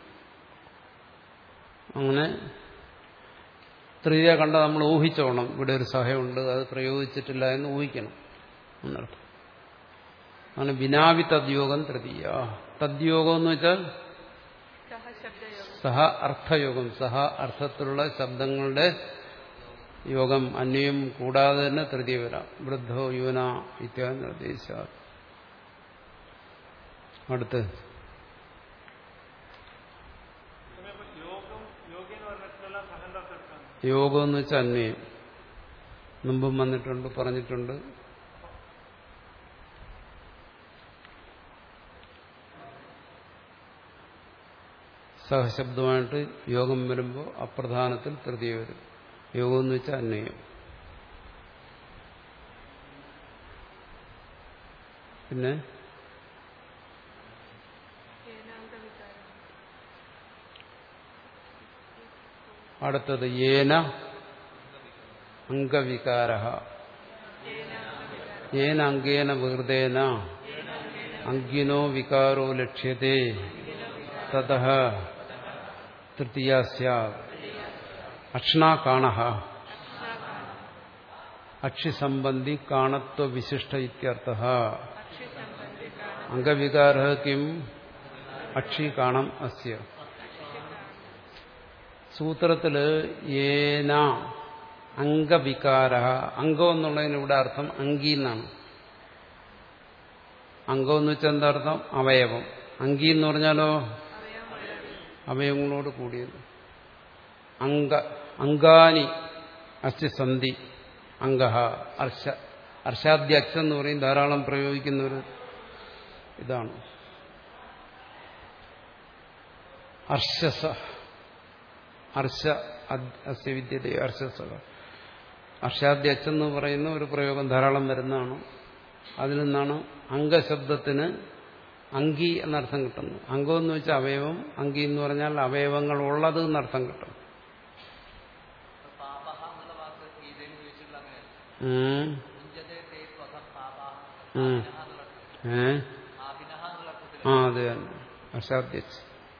A: അങ്ങനെ തൃതീയ കണ്ട നമ്മൾ ഊഹിച്ചോണം ഇവിടെ ഒരു സഹയുണ്ട് അത് പ്രയോഗിച്ചിട്ടില്ല എന്ന് ഊഹിക്കണം എന്നർത്ഥം അങ്ങനെ വിനാവി തദ്യോഗം തൃതീയ തദ്യോഗം എന്ന് വെച്ചാൽ
B: സഹ ശബ്ദയോഗം
A: സഹ അർത്ഥയോഗം സഹ അർത്ഥത്തിലുള്ള ശബ്ദങ്ങളുടെ യോഗം അന്വയം കൂടാതെ തന്നെ തൃതീയ വരാം വൃദ്ധോ യുവന ഇത്യാദി നിർദ്ദേശ അടുത്ത്
C: സമയത്ത് യോഗം യോഗ എന്ന് പറഞ്ഞിട്ടുള്ള സഹന്റെ അർത്ഥം എടുക്കാം
A: യോഗം എന്ന് വെച്ചാൽ അന്വയം മുമ്പും വന്നിട്ടുണ്ട് പറഞ്ഞിട്ടുണ്ട് സഹശബ്ദമായിട്ട് യോഗം വരുമ്പോൾ അപ്രധാനത്തിൽ തൃതീയ വരും യോഗം എന്ന് വെച്ചാൽ അന്വയം പിന്നെ
B: ഏനാന്തവികാരം
A: അടുത്തത് ഏന അംഗവികാര ഏന അംഗേന വികൃതേന അങ്കിനോ വികാരോ ലക്ഷ്യത്തെ തത തൃതീയ സ്യാത് അക്ഷ്ണാകാണ അക്ഷിസംബന്ധി കാണത്വ വിശിഷ്ട ഇത്യർത്ഥ അംഗവികാര കിം അക്ഷി കാണം അസ്യ സൂത്രത്തില് ഏന അംഗവികാര അംഗം എന്നുള്ളതിന് ഇവിടെ അർത്ഥം അങ്കി എന്നാണ് അംഗം എന്ന് വെച്ചാൽ എന്താ അർത്ഥം അവയവം അങ്കി എന്ന് പറഞ്ഞാലോ അവയവങ്ങളോട് കൂടിയത് അംഗ അങ്കാനി അസ്ഥി സന്ധി അംഗ അർശ അർഷാദ്യക്ഷ എന്ന് പറയും ധാരാളം പ്രയോഗിക്കുന്ന ഒരു ഇതാണ് അർഷസ അർഷ അദ്- അസ്യ വിദ്യത അർഷസ അർഷാദ്യക്ഷ എന്ന് പറയുന്ന ഒരു പ്രയോഗം ധാരാളം വരുന്നതാണ് അതിൽ നിന്നാണ് അംഗശബ്ദത്തിന് അങ്കി എന്നർത്ഥം കിട്ടുന്നു അംഗം എന്ന് വെച്ചാൽ അവയവം അങ്കി എന്ന് പറഞ്ഞാൽ അവയവങ്ങൾ ഉള്ളത് എന്നർത്ഥം കിട്ടും
D: പാപഹ എന്നുള്ള വാക്ക് ഗീതയിൽ ഉപയോഗിച്ചിട്ടുള്ള അങ്ങനെയല്ല
A: ഉം.
D: കുഞ്ചതേ തേ സ്വതം പാപഹ
A: ഉം.
D: ആഭിനഹ എന്നുള്ള അർത്ഥത്തിൽ
A: ഏ
D: ആഭിനഹ എന്നുള്ള അർത്ഥത്തിൽ
A: ആ അത് തന്നെ അർഷാദ്യക്ഷ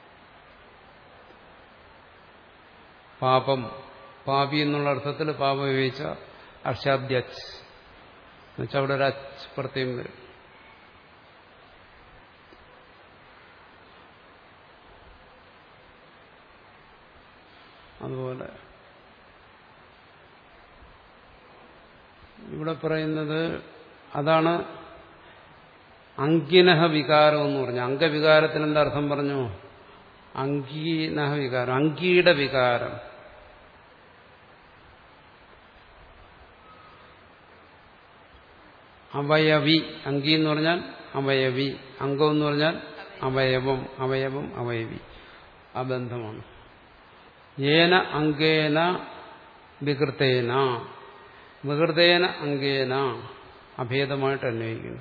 A: പാപം പാപി എന്നുള്ള അർത്ഥത്തിൽ പാപം ഉപയോഗിച്ച അർഷാദ്യച്ച് എന്നുവെച്ചാൽ അവിടെ ഒരു അച്ച് പ്രത്യേകം വരും അതുപോലെ ഇവിടെ പറയുന്നത് അതാണ് അങ്കിനഹ വികാരം എന്ന് പറഞ്ഞു അംഗവികാരത്തിന് എന്താ അർത്ഥം പറഞ്ഞു അങ്കീനഹ വികാരം അങ്കിയുടെ വികാരം അവയവി അങ്കി എന്ന് പറഞ്ഞാൽ അവയവി അംഗം എന്ന് പറഞ്ഞാൽ അവയവം അവയവം അവയവി ആ ബന്ധമാണ് ഏന അങ്കേന വികൃതേന വികൃതേന അങ്കേന അഭേദമായിട്ട് അന്വയിക്കുന്നു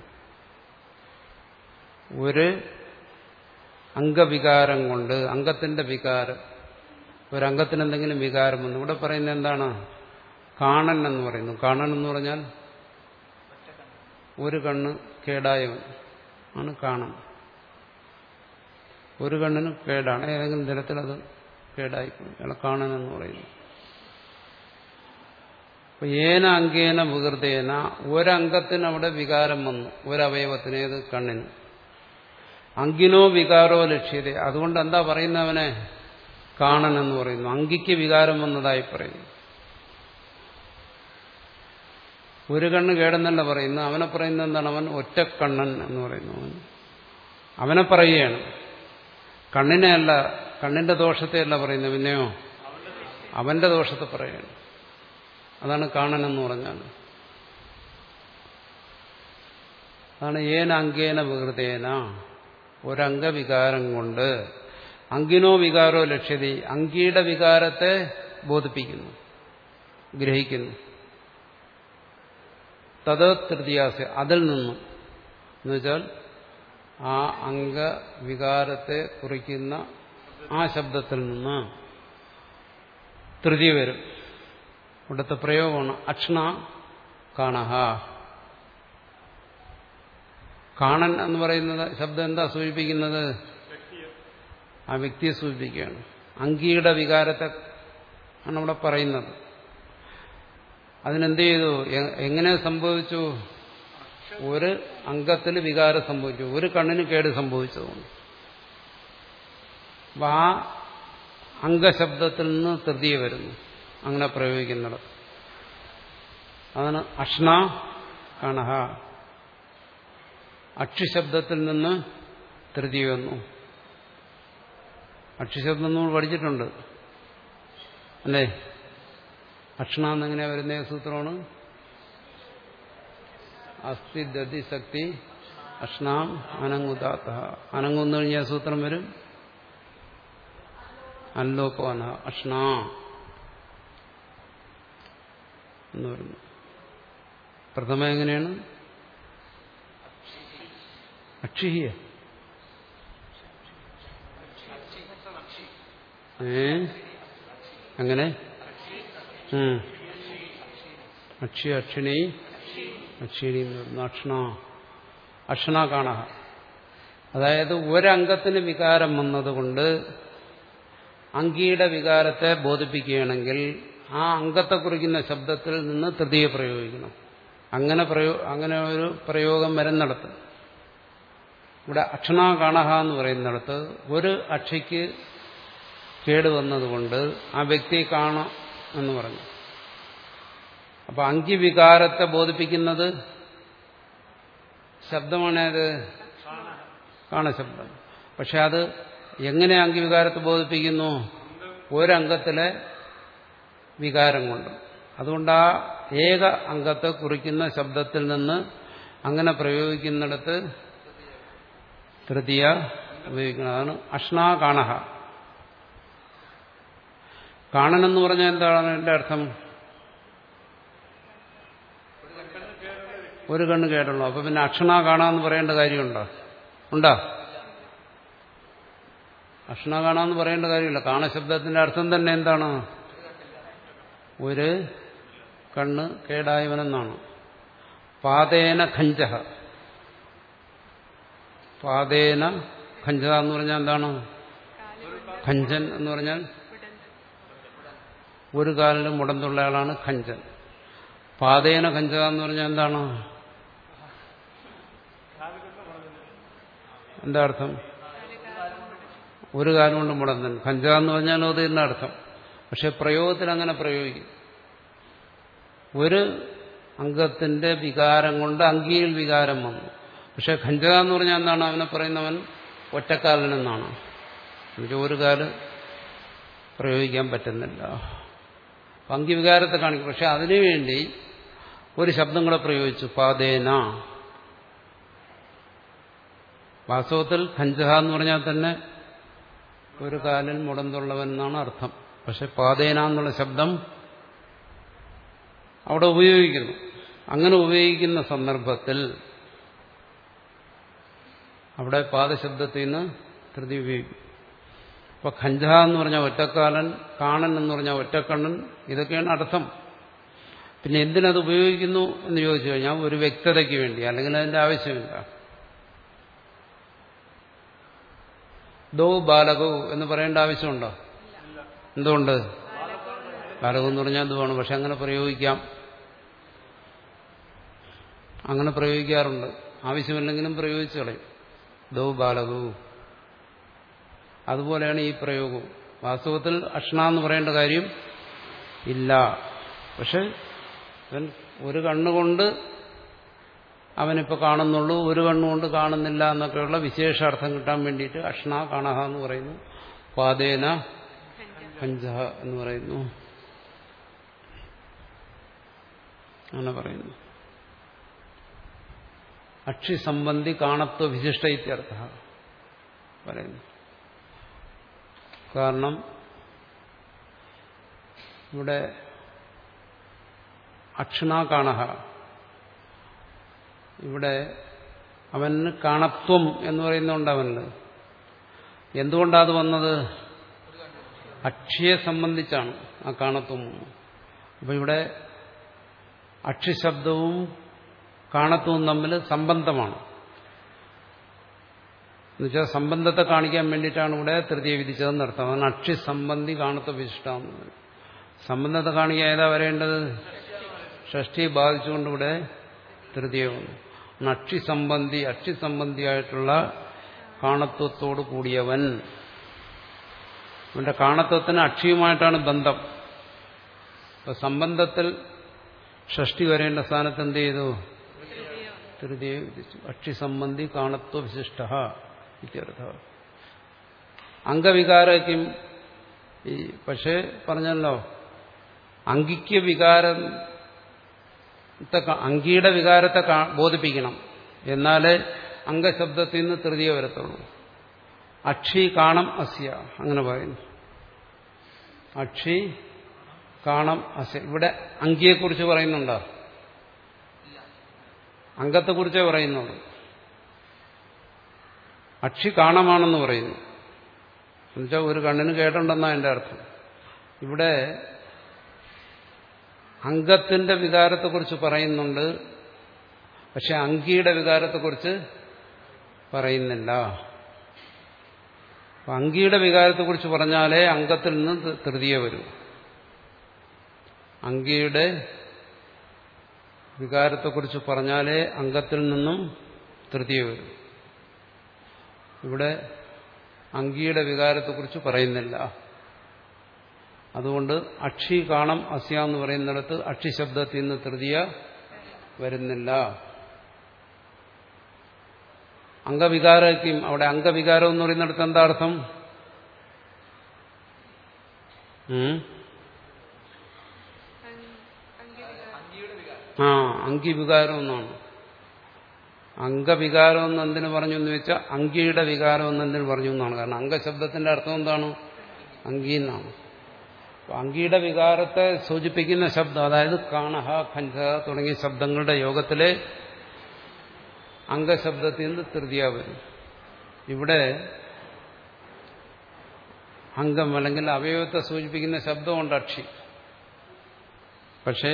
A: ഒരു അംഗവികാരം കൊണ്ട് അംഗത്തിന്റെ വികാരം ഒരംഗത്തിന് എന്തെങ്കിലും വികാരം വന്നു ഇവിടെ പറയുന്നത് എന്താണ് കാണൻ എന്ന് പറയുന്നു കാണൻ എന്ന് പറഞ്ഞാൽ ഒരു കണ്ണ് കേടായവൻ ആണ് കാണൻ ഒരു കണ്ണിന് കേടാണ് ഏതെങ്കിലും തരത്തിൽ അത് കേടായിപ്പോയി അയാളെ കാണൻ എന്ന് പറയുന്നു അപ്പൊ ഏന അങ്കേന വികൃതേന ഒരംഗത്തിന് അവിടെ വികാരം വന്നു ഒരവയവത്തിന് ഏത് കണ്ണിന് അങ്കിനോ വികാരോ ലക്ഷ്യത അതുകൊണ്ട് എന്താ പറയുന്നവനെ കാണൻ എന്ന് പറയുന്നു അങ്കിക്ക് വികാരം വന്നതായി പറയുന്നു ഒരു കണ്ണ് കേടെന്നല്ല പറയുന്നു അവനെ പറയുന്നത് എന്താണ് അവൻ ഒറ്റക്കണ്ണൻ എന്ന് പറയുന്നു അവൻ അവനെ പറയുകയാണ് കണ്ണിനെ അല്ല കണ്ണിന്റെ ദോഷത്തെ അല്ല പറയുന്നത് പിന്നെയോ അവന്റെ ദോഷത്തെ പറയുകയാണ് അതാണ് കാണനെന്ന് പറഞ്ഞാൽ അതാണ് ഏന അങ്കേന വികൃതേന ഒരംഗവികാരം കൊണ്ട് അങ്കിനോ വികാരോ ലക്ഷ്യതി അങ്കിയുടെ വികാരത്തെ ബോധിപ്പിക്കുന്നു ഗ്രഹിക്കുന്നു തത് തൃതീയാസ അതിൽ നിന്നും എന്നുവെച്ചാൽ ആ അംഗവികാരത്തെ കുറിക്കുന്ന ആ ശബ്ദത്തിൽ നിന്ന് തൃതീയ വരും ഇവിടുത്തെ പ്രയോഗമാണ് അക്ഷ്ണ കാണഹ കാണൻ എന്ന് പറയുന്നത് ശബ്ദം എന്താ സൂചിപ്പിക്കുന്നത് ആ വ്യക്തിയെ സൂചിപ്പിക്കുകയാണ് അങ്കിയുടെ വികാരത്തെ ആണ് ഇവിടെ പറയുന്നത് അതിനെന്ത് ചെയ്തു എ- എങ്ങനെ സംഭവിച്ചു ഒരു അംഗത്തിന് വികാരം സംഭവിച്ചു ഒരു കണ്ണിന് കേട് സംഭവിച്ചതുകൊണ്ട് അപ്പൊ ആ അംഗശബ്ദത്തിൽ നിന്ന് തൃതീയ വരുന്നു അങ്ങനെ പ്രയോഗിക്കുന്നിടത്ത് അതാണ് അഷ്ണ കണഹ അക്ഷിശബ്ദത്തിൽ നിന്ന് തൃതീയ വന്നു അക്ഷിശബ്ദം നമ്മൾ പഠിച്ചിട്ടുണ്ട് അല്ലേ അക്ഷണ എന്നെങ്ങനെ വരുന്ന സൂത്രമാണ് അസ്ഥി ദതി ശക്തി അഷ്ണാം അനങ്ങുദാത്ത അനങ്ങുന്നു കഴിഞ്ഞാൽ സൂത്രം വരും അല്ലോപവന അഷ്ണ എന്ന് പറയുന്നു പ്രഥമ എങ്ങനെയാണ് അക്ഷിഹിയ ഏ അങ്ങനെ ഉം. അക്ഷി അക്ഷിണി അക്ഷിണി എന്ന് പറയുന്നു. അക്ഷണ അക്ഷണ കാണ അതായത് ഒരംഗത്തിന് വികാരം വന്നതുകൊണ്ട് അങ്കിയുടെ വികാരത്തെ ബോധിപ്പിക്കുകയാണെങ്കിൽ ആ അംഗത്തെ കുറിക്കുന്ന ശബ്ദത്തിൽ നിന്ന് തൃതീയ പ്രയോഗിക്കണം അങ്ങനെ പ്രയോ അങ്ങനെ ഒരു പ്രയോഗം വരുന്നിടത്ത് ഇവിടെ അക്ഷണ കാണഹ എന്ന് പറയുന്നിടത്ത് ഒരു അക്ഷിക്ക് കേടുവന്നതുകൊണ്ട് ആ വ്യക്തിയെ കാണാം എന്ന് പറഞ്ഞു അപ്പൊ അങ്കിവികാരത്തെ ബോധിപ്പിക്കുന്നത് ശബ്ദമാണേത് കാണശബ്ദം പക്ഷെ അത് എങ്ങനെ അങ്കിവികാരത്തെ ബോധിപ്പിക്കുന്നു ഒരംഗത്തിലെ വികാരം കൊണ്ട് അതുകൊണ്ട് ആ ഏക അംഗത്തെ കുറിക്കുന്ന ശബ്ദത്തിൽ നിന്ന് അങ്ങനെ പ്രയോഗിക്കുന്നിടത്ത് തൃതീയ ഉപയോഗിക്കണം അതാണ് അഷ്ണാ കാണഹ കാണനെന്ന് പറഞ്ഞാൽ എന്താണ് എന്റെ അർത്ഥം ഒരു കണ്ണ് കേട്ടുള്ളൂ അപ്പൊ പിന്നെ അക്ഷണ കാണാന്ന് പറയേണ്ട കാര്യമുണ്ടോ ഉണ്ടോ അക്ഷണ കാണാന്ന് പറയേണ്ട കാര്യമില്ല കാണശബ്ദത്തിന്റെ അർത്ഥം തന്നെ എന്താണ് ഒരു കണ്ണ് കേടായവനെന്നാണ് പാതേന ഖഞ്ചഹ പാതേന ഖഞ്ച എന്ന് പറഞ്ഞാൽ എന്താണ് ഖഞ്ചൻ എന്ന് പറഞ്ഞാൽ ഒരു കാലിൽ മുടന്തുള്ള ആളാണ് ഖഞ്ചൻ പാതേന ഖഞ്ച എന്ന് പറഞ്ഞാൽ എന്താണ് എന്താ അർത്ഥം ഒരു കാലം കൊണ്ട് മുടന്തൻ ഖഞ്ച എന്ന് പറഞ്ഞാൽ അത് തന്നെ അർത്ഥം പക്ഷെ പ്രയോഗത്തിൽ അങ്ങനെ പ്രയോഗിക്കും ഒരു അംഗത്തിന്റെ വികാരം കൊണ്ട് അങ്കിയിൽ വികാരം വന്നു പക്ഷെ ഖഞ്ച എന്ന് പറഞ്ഞാൽ എന്താണ് അവനെ പറയുന്നവൻ ഒറ്റക്കാലനെന്നാണ് എന്നുവെച്ചാൽ ഒരു കാല് പ്രയോഗിക്കാൻ പറ്റുന്നില്ല അങ്കിവികാരത്തെ കാണിക്കും പക്ഷെ അതിനുവേണ്ടി ഒരു ശബ്ദം കൂടെ പ്രയോഗിച്ചു പാതേന വാസ്തവത്തിൽ ഖഞ്ചഹ എന്ന് പറഞ്ഞാൽ തന്നെ ഒരു കാലിൽ മുടന്തുള്ളവൻ എന്നാണ് അർത്ഥം പക്ഷെ പാതേന എന്നുള്ള ശബ്ദം അവിടെ ഉപയോഗിക്കുന്നു അങ്ങനെ ഉപയോഗിക്കുന്ന സന്ദർഭത്തിൽ അവിടെ പാദശബ്ദത്തിൽ നിന്ന് ധൃതി ഉപയോഗിക്കും അപ്പൊ ഖഞ്ച എന്ന് പറഞ്ഞാൽ ഒറ്റക്കാലൻ കാണൻ എന്ന് പറഞ്ഞാൽ ഒറ്റക്കണ്ണൻ ഇതൊക്കെയാണ് അർത്ഥം പിന്നെ എന്തിനത് ഉപയോഗിക്കുന്നു എന്ന് ചോദിച്ചു കഴിഞ്ഞാൽ ഒരു വ്യക്തതയ്ക്ക് വേണ്ടി അല്ലെങ്കിൽ അതിന്റെ ആവശ്യമില്ല ദോ ബാലകോ എന്ന് പറയേണ്ട ആവശ്യമുണ്ടോ എന്തുകൊണ്ട് ബാലകം എന്ന് പറഞ്ഞാൽ എന്തുവാണ് പക്ഷെ അങ്ങനെ പ്രയോഗിക്കാം അങ്ങനെ പ്രയോഗിക്കാറുണ്ട് ആവശ്യമില്ലെങ്കിലും പ്രയോഗിച്ചു കളയും ദോ ബാലകവും അതുപോലെയാണ് ഈ പ്രയോഗവും വാസ്തവത്തിൽ അഷ്ണ എന്ന് പറയേണ്ട കാര്യം ഇല്ല പക്ഷെ അവൻ ഒരു കണ്ണുകൊണ്ട് അവനിപ്പോൾ കാണുന്നുള്ളൂ ഒരു കണ്ണുകൊണ്ട് കാണുന്നില്ല എന്നൊക്കെയുള്ള വിശേഷാർത്ഥം കിട്ടാൻ വേണ്ടിയിട്ട് അഷ്ണ കാണഹ എന്ന് പറയുന്നു പാതേന പഞ്ചഹ എന്ന് പറയുന്നു അങ്ങനെ പറയുന്നു അക്ഷി സംബന്ധി കാണത്വ വിശിഷ്ട ഇത്യർത്ഥ പറയുന്നു കാരണം ഇവിടെ അക്ഷണ കാണഹ ഇവിടെ അവന് കാണത്വം എന്ന് പറയുന്നുണ്ട് അവന് എന്തുകൊണ്ടാണ് അത് വന്നത് അക്ഷിയെ സംബന്ധിച്ചാണ് ആ കാണത്വം അപ്പൊ ഇവിടെ അക്ഷിശബ്ദവും കാണത്വവും തമ്മിൽ സംബന്ധമാണ് എന്നുവെച്ചാൽ സംബന്ധത്തെ കാണിക്കാൻ വേണ്ടിയിട്ടാണ് ഇവിടെ തൃതീയ വിധിച്ചതെന്ന് അർത്ഥം അതാണ് അക്ഷി സംബന്ധി കാണത്വ വിശിഷ്ടമെന്ന് സംബന്ധത്തെ കാണിക്കാൻ ഏതാ വരേണ്ടത് ഷഷ്ടി ബാധിച്ചുകൊണ്ട് ഇവിടെ തൃതീയ വന്നു അക്ഷി സംബന്ധി അക്ഷി സംബന്ധിയായിട്ടുള്ള കാണത്വത്തോട് കൂടിയവൻ അവന്റെ കാണത്വത്തിന് അക്ഷിയുമായിട്ടാണ് ബന്ധം അപ്പൊ സംബന്ധത്തിൽ ഷഷ്ടി വരേണ്ട സ്ഥാനത്ത് എന്ത് ചെയ്തു തൃതീയ വിധിച്ചു അക്ഷി സംബന്ധി കാണത്വ വിശിഷ്ട ഇത്യർത്ഥ അംഗവികാരക്കും ഈ പക്ഷേ പറഞ്ഞല്ലോ അങ്കിക്ക് വികാരം അങ്കിയുടെ വികാരത്തെ ബോധിപ്പിക്കണം എന്നാലേ അംഗശബ്ദത്തിൽ നിന്ന് തൃതീയ വരത്തുള്ളൂ അക്ഷി കാണം അസ്യ അങ്ങനെ പറയുന്നു അക്ഷി കാണം അസ്യ ഇവിടെ അങ്കിയെക്കുറിച്ച് പറയുന്നുണ്ടോ അംഗത്തെക്കുറിച്ചേ പറയുന്നുള്ളൂ അക്ഷി കാണമാണെന്ന് പറയുന്നു എന്നുവെച്ചാൽ ഒരു കണ്ണിന് കേട്ടുണ്ടെന്നാ എന്റെ അർത്ഥം ഇവിടെ അംഗത്തിന്റെ വികാരത്തെക്കുറിച്ച് പറയുന്നുണ്ട് പക്ഷെ അങ്കിയുടെ വികാരത്തെക്കുറിച്ച് പറയുന്നില്ല അപ്പൊ അങ്കിയുടെ വികാരത്തെക്കുറിച്ച് പറഞ്ഞാലേ അംഗത്തിൽ നിന്ന് തൃതീയ വരൂ അങ്കിയുടെ വികാരത്തെക്കുറിച്ച് പറഞ്ഞാലേ അംഗത്തിൽ നിന്നും തൃതീയ വരൂ ഇവിടെ അങ്കിയുടെ വികാരത്തെക്കുറിച്ച് പറയുന്നില്ല അതുകൊണ്ട് അക്ഷി കാണം അസ്യ എന്ന് പറയുന്നിടത്ത് അക്ഷി ശബ്ദത്തിൽ നിന്ന് തൃതീയ വരുന്നില്ല അംഗവികാരക്കും അവിടെ അംഗവികാരം എന്ന് പറയുന്നിടത്ത് എന്താ അർത്ഥം ആ അങ്കിവികാരം എന്നാണ് അംഗവികാരം എന്ന് എന്തിനു പറഞ്ഞു എന്ന് വെച്ചാൽ അങ്കിയുടെ വികാരം എന്ന് എന്തിനു പറഞ്ഞു എന്നാണ് കാരണം അംഗശബ്ദത്തിന്റെ അർത്ഥം എന്താണ് അങ്കി എന്നാണ് അപ്പൊ അങ്കിയുടെ വികാരത്തെ സൂചിപ്പിക്കുന്ന ശബ്ദം അതായത് കാണഹ ഖഞ്ച തുടങ്ങിയ ശബ്ദങ്ങളുടെ യോഗത്തിലെ അംഗശബ്ദത്തിൽ നിന്ന് തൃതീയ വരും ഇവിടെ അംഗം അല്ലെങ്കിൽ അവയവത്തെ സൂചിപ്പിക്കുന്ന ശബ്ദമുണ്ട് അക്ഷി പക്ഷേ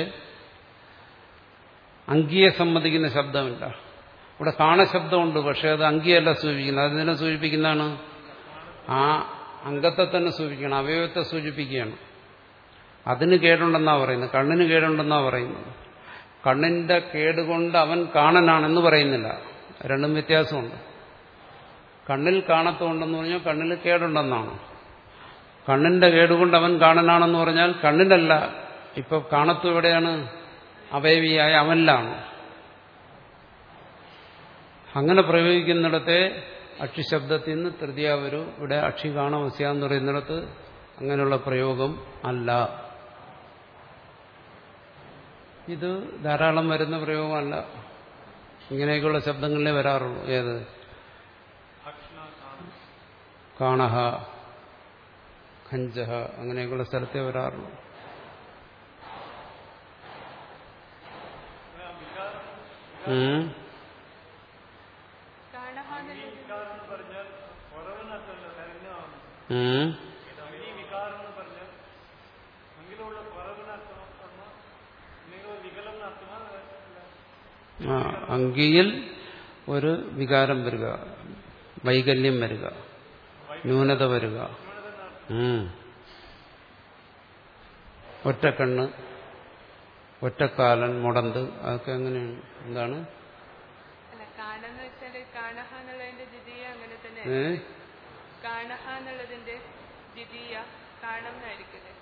A: അങ്കിയെ സംബന്ധിക്കുന്ന ശബ്ദമില്ല ഇവിടെ കാണശബ്ദമുണ്ട് പക്ഷെ അത് അങ്കിയല്ല സൂചിപ്പിക്കുന്നത് അതിനെ സൂചിപ്പിക്കുന്നതാണ് ആ അംഗത്തെ തന്നെ സൂചിപ്പിക്കണം അവയവത്തെ സൂചിപ്പിക്കുകയാണ് അതിന് കേടുണ്ടെന്നാ പറയുന്നത് കണ്ണിന് കേടുണ്ടെന്നാ പറയുന്നത് കണ്ണിന്റെ കേടുകൊണ്ട് അവൻ കാണനാണെന്ന് പറയുന്നില്ല രണ്ടും വ്യത്യാസമുണ്ട് കണ്ണിൽ കാണത്തുണ്ടെന്ന് പറഞ്ഞാൽ കണ്ണിൽ കേടുണ്ടെന്നാണ് കണ്ണിന്റെ കേടുകൊണ്ട് അവൻ കാണനാണെന്ന് പറഞ്ഞാൽ കണ്ണിലല്ല ഇപ്പൊ കാണത്തു എവിടെയാണ് അവയവിയായ അവനിലാണ് അങ്ങനെ പ്രയോഗിക്കുന്നിടത്തെ അക്ഷിശബ്ദത്തിൽ നിന്ന് തൃതീയ വരൂ ഇവിടെ അക്ഷി കാണമസ്യ എന്ന് പറയുന്നിടത്ത് അങ്ങനെയുള്ള പ്രയോഗം അല്ല ഇത് ധാരാളം വരുന്ന പ്രയോഗമല്ല ഇങ്ങനെയൊക്കെയുള്ള ശബ്ദങ്ങളിലേ വരാറുള്ളൂ ഏത് കാണഹ ഖഞ്ചഹ അങ്ങനെയൊക്കെയുള്ള സ്ഥലത്തേ വരാറുള്ളൂ ഉം.
B: കാണഹ എന്നുള്ളത്
C: എന്ന് പറഞ്ഞാൽ കുറവിനർത്ഥമല്ല കരഞ്ഞാണ്
A: ഉം.
C: ഈ വികാരം എന്ന് പറഞ്ഞാൽ എങ്കിലുള്ള കുറവിനർത്ഥം നിങ്ങൾ വികലം നടത്തുന്ന
A: ആ, അങ്കിയിൽ ഒരു വികാരം വരിക വൈകല്യം വരിക ന്യൂനത വരിക ഉം. ഒറ്റക്കണ്ണ് ഒറ്റക്കാലൻ മുടന്ത് അതൊക്കെ അങ്ങനെയാണ് എന്താണ്
B: അല്ല കാണന്ന് വെച്ചാല് കാണഹ എന്നുള്ളതിന്റെ ദ്വിതീയ അങ്ങനെ തന്നെ
A: ഏ
B: കാണഹ എന്നുള്ളതിന്റെ ദ്വിതീയ കാണം എന്നായിരിക്കില്ലേ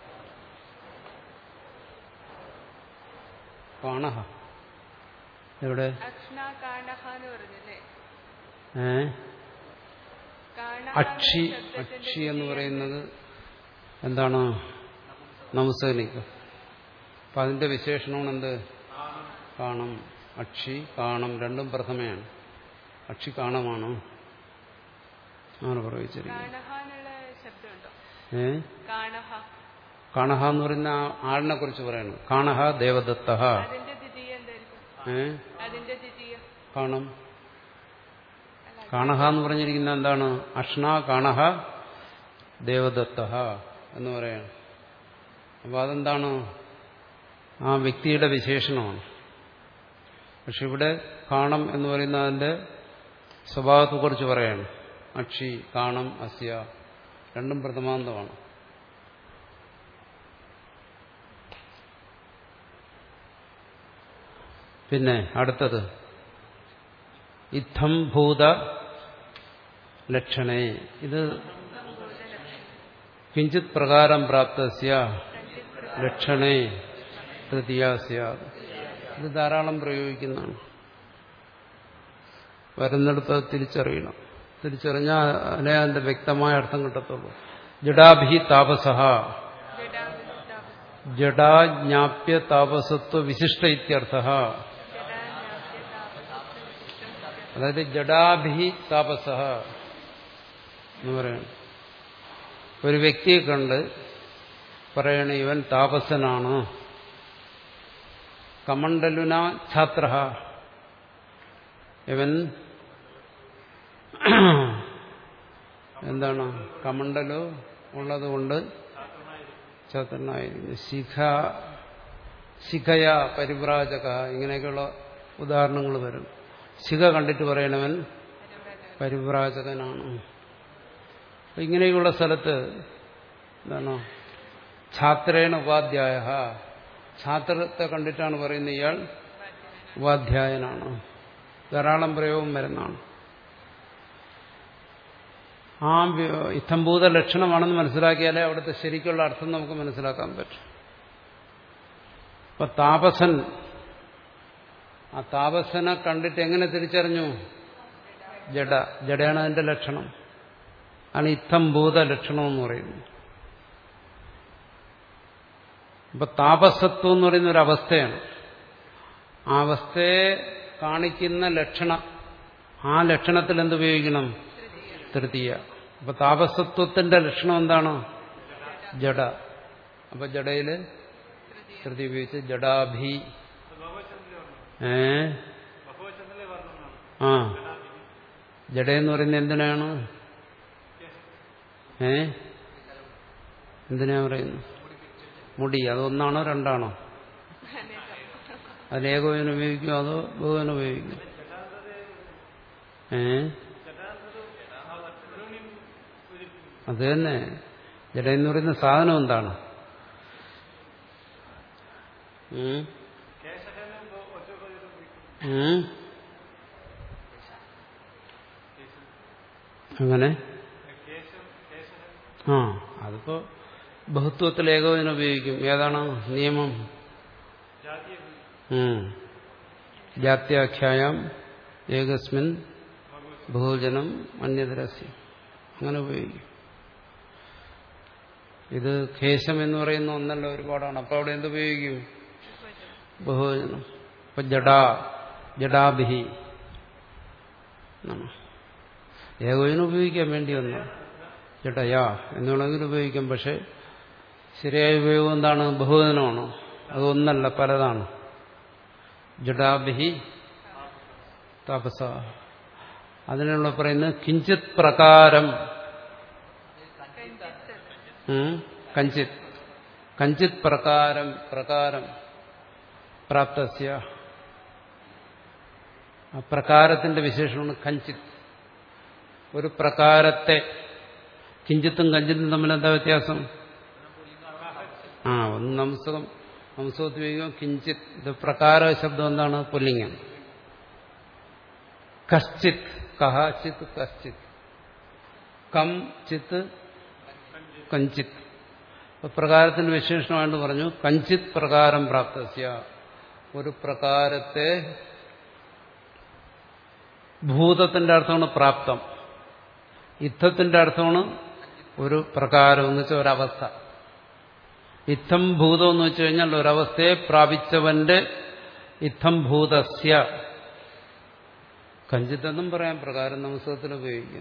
A: കാണഹ എവിടെ
B: അക്ഷ്ണ കാണഹ എന്ന് പറഞ്ഞല്ലേ
A: ഏ
B: കാണഹ
A: അക്ഷി
B: എന്ന ശബ്ദത്തിന്റെ
A: അക്ഷി എന്ന്
B: ദ്വിതീയ
A: പറയുന്നത് എന്താണ് നമസ്കരിക്കുക അപ്പൊ അതിന്റെ വിശേഷണമാണ് എന്ത് കാണം അക്ഷി കാണം രണ്ടും പ്രഥമയാണ് അക്ഷി കാണമാണ് അങ്ങനെ പ്രയോഗിച്ചിരിക്കുന്നത്
B: കാണഹ എന്നുള്ള ശബ്ദമുണ്ടോ
A: ഏ
B: കാണഹ
A: കാണഹ എന്ന് പറയുന്ന ആ ആളിനെ കുറിച്ച് പറയുന്നു കാണഹ ദേവദത്ത
B: അതിന്റെ ദ്വിതീയ എന്തായിരിക്കും
A: ഏ
B: അതിന്റെ ദ്വിതീയ
A: കാണം
B: അല്ല
A: കാണഹ എന്ന് പറഞ്ഞിരിക്കുന്ന എന്താണ് അഷ്ണ കാണഹ ദേവദത്ത എന്ന് പറയാണ് അപ്പൊ അതെന്താണ് ആ വ്യക്തിയുടെ വിശേഷണമാണ് പക്ഷെ ഇവിടെ കാണം എന്ന് പറയുന്ന അതിന്റെ സ്വഭാവത്തെക്കുറിച്ച് പറയാണ് അക്ഷി കാണം അസ്യ രണ്ടും പ്രഥമാന്തമാണ് പിന്നെ അടുത്തത് ഇത്തം ഭൂത ലക്ഷണേ ഇത് കിഞ്ചിത് പ്രകാരം പ്രാപ്തസ്യ ലക്ഷണേ തൃതീയാസ്യ ഇത് ധാരാളം പ്രയോഗിക്കുന്നതാണ് വരുന്നിടത്ത് അത് തിരിച്ചറിയണം തിരിച്ചറിഞ്ഞാൽ അതിനെ അതിന്റെ വ്യക്തമായ അർത്ഥം കിട്ടത്തുള്ളൂ ജഡാഭി താപസഹ
B: ജഡാവിതാപ
A: ജഡാജ്ഞാപ്യ താപസത്വ വിശിഷ്ട ഇത്യർത്ഥ അതായത് ജഡാഭി താപസഹ എന്ന് പറയണം ഒരു വ്യക്തിയെ കണ്ട് പറയണ ഇവൻ താപസനാണ് കമണ്ഡലുന ഛാത്ര ഇവൻ എന്താണ് കമണ്ഡലു ഉള്ളതുകൊണ്ട് ഛാത്രനായിരുന്നു ശിഖ ശിഖയ പരിവ്രാജക ഇങ്ങനെയൊക്കെയുള്ള ഉദാഹരണങ്ങൾ വരും ശിഖ കണ്ടിട്ട് പറയണവൻ പരിവ്രാജകനാണ് അപ്പൊ ഇങ്ങനെയുള്ള സ്ഥലത്ത് എന്താണ് ഛാത്രേണ ഉപാധ്യായ ഛാത്രത്തെ കണ്ടിട്ടാണ് പറയുന്നത് ഇയാൾ ഉപാധ്യായനാണ് ധാരാളം പ്രയോഗം വരുന്നതാണ് ആ വ്യ- ഇത്തംഭൂത ലക്ഷണമാണെന്ന് മനസ്സിലാക്കിയാലേ അവിടുത്തെ ശരിക്കുള്ള അർത്ഥം നമുക്ക് മനസ്സിലാക്കാൻ പറ്റും അപ്പൊ താപസൻ ആ താപസനെ കണ്ടിട്ട് എങ്ങനെ തിരിച്ചറിഞ്ഞു ജഡ ജഡയാണ് അതിന്റെ ലക്ഷണം ആണ് ഇത്തംഭൂത ലക്ഷണം എന്ന് പറയുന്നത് അപ്പൊ താപസത്വം എന്ന് പറയുന്ന ഒരു അവസ്ഥയാണ് ആ അവസ്ഥയെ കാണിക്കുന്ന ലക്ഷണം ആ ലക്ഷണത്തിൽ എന്തുപയോഗിക്കണം തൃതീയ അപ്പൊ താപസത്വത്തിന്റെ ലക്ഷണം എന്താണ് ജഡ അപ്പൊ ജഡയില് തൃതീയ ഉപയോഗിച്ച് ജഡാഭി ഏ
C: ഭഗവചന്ദ്രനെ വർണ്ണമെന്നാണ്
A: ആ ജഡയെന്ന് പറയുന്നത് എന്തിനാണ് ഏ എന്തിനാ പറയുന്നു മുടി അതൊന്നാണോ രണ്ടാണോ അതിൽ ഏകോപനം ഉപയോഗിക്കും അതോ ബഹുവനം ഉപയോഗിക്കും ഏ അത് തന്നെ ജഡ എന്ന് പറയുന്ന സാധനം എന്താണ് ഉം? ഉം? അങ്ങനെ ആ അതിപ്പോ ബഹുത്വത്തിൽ ഏകോപനം ഉപയോഗിക്കും ഏതാണ് നിയമം ഉം. ജാത്യാഖ്യായം ഏകസ്മിൻ ബഹുജനം അന്യതരസ്യം അങ്ങനെ ഉപയോഗിക്കും ഇത് ഖേശം എന്ന് പറയുന്ന ഒന്നല്ല ഒരുപാടാണ് അപ്പൊ അവിടെ എന്തുപയോഗിക്കും ബഹുവചനം ഇപ്പൊ ജഡാ ജഡാഭിഹി എന്നാണ്. ഏകോചനം ഉപയോഗിക്കാൻ വേണ്ടി വന്നു ജഡയാ എന്ന് വേണമെങ്കിൽ ഉപയോഗിക്കാം പക്ഷെ ശരിയായ ഉപയോഗം എന്താണ് ബഹുവചനമാണോ അത് ഒന്നല്ല പലതാണ് ജഡാഭിഹി താപസ അതിനുള്ള പറയുന്നത് കിഞ്ചിത് പ്രകാരം ഉം, കഞ്ചിത് കഞ്ചിത് പ്രകാരം പ്രകാരം പ്രാപ്തസ്യ ആ പ്രകാരത്തിന്റെ വിശേഷമാണ് കഞ്ചിത് ഒരു പ്രകാരത്തെ കിഞ്ചിത്തും കഞ്ചിത്തും തമ്മിൽ എന്താ വ്യത്യാസം ആ ഒന്ന് നംസകം നംസകത്ത് ഉപയോഗിക്കുമ്പോൾ കിഞ്ചിത് ഇത് പ്രകാര ശബ്ദം എന്താണ് പുല്ലിംഗം കശ്ചിത് കഹ ചിത് കശ്ചിത് കം ചിത്ത് കഞ്ചിത് അപ്പൊ പ്രകാരത്തിന്റെ വിശേഷണമായിട്ട് പറഞ്ഞു കഞ്ചിത് പ്രകാരം പ്രാപ്തസ്യ ഒരു പ്രകാരത്തെ ഭൂതത്തിന്റെ അർത്ഥമാണ് പ്രാപ്തം യുദ്ധത്തിന്റെ അർത്ഥമാണ് ഒരു പ്രകാരം എന്ന് വെച്ചാൽ ഒരവസ്ഥ ഇത്തം ഭൂതം എന്ന് വെച്ച് കഴിഞ്ഞാൽ ഒരവസ്ഥയെ പ്രാപിച്ചവന്റെ ഇത്തം ഭൂതസ്യ കഞ്ചിത്തെന്നും പറയാം പ്രകാരം നമസ്കത്തിൽ ഉപയോഗിക്കാം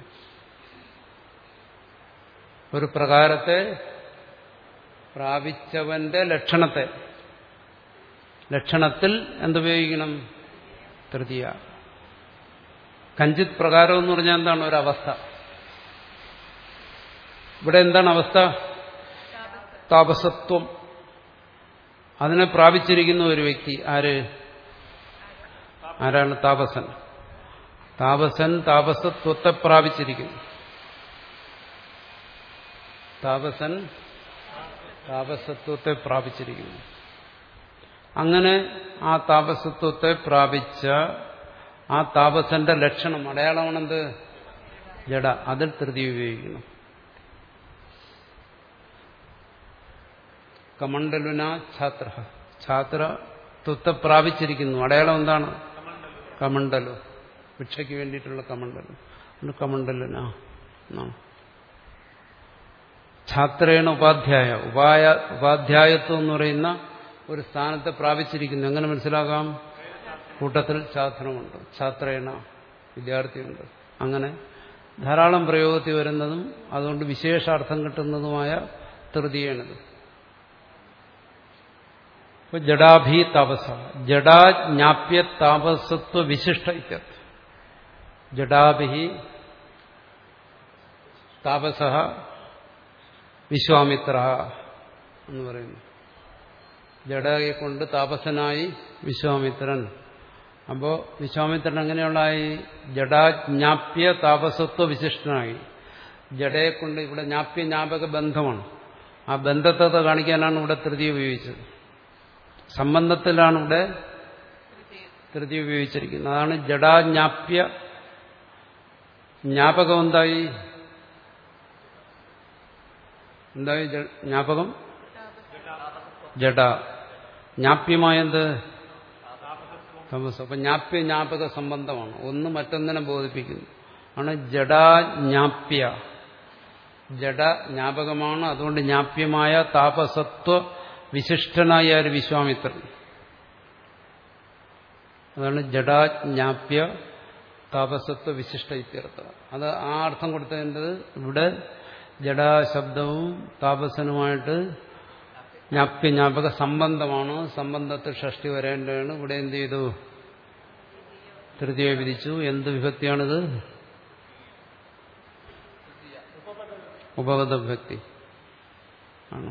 A: ഒരു പ്രകാരത്തെ പ്രാപിച്ചവന്റെ ലക്ഷണത്തെ ലക്ഷണത്തിൽ എന്തുപയോഗിക്കണം തൃതീയ കഞ്ചിത് പ്രകാരം എന്ന് പറഞ്ഞാൽ എന്താണ് ഒരവസ്ഥ ഇവിടെ എന്താണ് അവസ്ഥ താപസത്വം അതിനെ പ്രാപിച്ചിരിക്കുന്ന ഒരു വ്യക്തി ആര് ആരാണ് താപസൻ താപസൻ താപസത്വത്തെ പ്രാപിച്ചിരിക്കുന്നു താപസൻ താപസത്വത്തെ പ്രാപിച്ചിരിക്കുന്നു അങ്ങനെ ആ താപസത്വത്തെ പ്രാപിച്ച ആ താപസന്റെ ലക്ഷണം അടയാളമാണെന്ത് ജഡ അതിൽ തൃതി ഉപയോഗിക്കണം കമണ്ഡലുന ഛാത്ര ഛാത്ര ത്വത്തെ പ്രാപിച്ചിരിക്കുന്നു അടയാളം എന്താണ് കമണ്ഡലു ഭിക്ഷയ്ക്ക് വേണ്ടിയിട്ടുള്ള കമണ്ഡലു അത് കമണ്ഡലുന എന്നാണ് ഛാത്രേണ ഉപാധ്യായ ഉപായ ഉപാധ്യായത്വം എന്ന് പറയുന്ന ഒരു സ്ഥാനത്തെ പ്രാപിച്ചിരിക്കുന്നു എങ്ങനെ മനസ്സിലാകാം കൂട്ടത്തിൽ ഛാത്രമുണ്ട് ഛാത്രേണ വിദ്യാർത്ഥിയുണ്ട് അങ്ങനെ ധാരാളം പ്രയോഗത്തിൽ വരുന്നതും അതുകൊണ്ട് വിശേഷാർത്ഥം കിട്ടുന്നതുമായ തൃതീയാണിത് ഇപ്പൊ ജഡാഭി താപസ ജഡാജ്ഞാപ്യ താപസത്വ വിശിഷ്ട ഇത്യർത്ഥം ജഡാഭി താപസ വിശ്വാമിത്ര എന്ന് പറയുന്നു ജഡയെ കൊണ്ട് താപസനായി വിശ്വാമിത്രൻ അപ്പോ വിശ്വാമിത്രൻ എങ്ങനെയുള്ളായി ജഡാജ്ഞാപ്യ താപസത്വ വിശിഷ്ടനായി ജഡയെ കൊണ്ട് ഇവിടെ ജ്ഞാപ്യ ജ്ഞാപക ബന്ധമാണ് ആ ബന്ധത്തെ കാണിക്കാനാണ് ഇവിടെ തൃതി ഉപയോഗിച്ചത് സംബന്ധത്തിലാണ് ഇവിടെ തൃതി ഉപയോഗിച്ചിരിക്കുന്നത് അതാണ് ജഡാജ്ഞാപ്യ ജ്ഞാപകം എന്തായി എന്തായി ജ- ജ്ഞാപകം ജഡ ജ്ഞാപ്യമായത് തമസ് അപ്പൊ ജ്ഞാപ്യ ജ്ഞാപക സംബന്ധമാണ് ഒന്ന് മറ്റൊന്നിനെ ബോധിപ്പിക്കുന്നു ആണ് ജഡാജ്ഞാപ്യ ജഡ ജ്ഞാപകമാണ് അതുകൊണ്ട് ജ്ഞാപ്യമായ താപസത്വ വിശിഷ്ടനായ ഒരു വിശ്വാമിത്രൻ അതാണ് ജഡാജ്ഞാപ്യ താപസത്വ വിശിഷ്ട ഇത്യർത്ഥ അത് ആ അർത്ഥം കൊടുത്തതിൻ്റെത് ഇവിടെ ജഡാശബ്ദവും താപസനുമായിട്ട് ജ്ഞാപ്യ ജ്ഞാപക സംബന്ധമാണ് സംബന്ധത്തിൽ ഷഷ്ടി വരേണ്ടതാണ് ഇവിടെ എന്ത് ചെയ്തു തൃതീയ വിധിച്ചു എന്ത് വിഭക്തിയാണിത് ഉപഗത വിഭക്തി ആണ്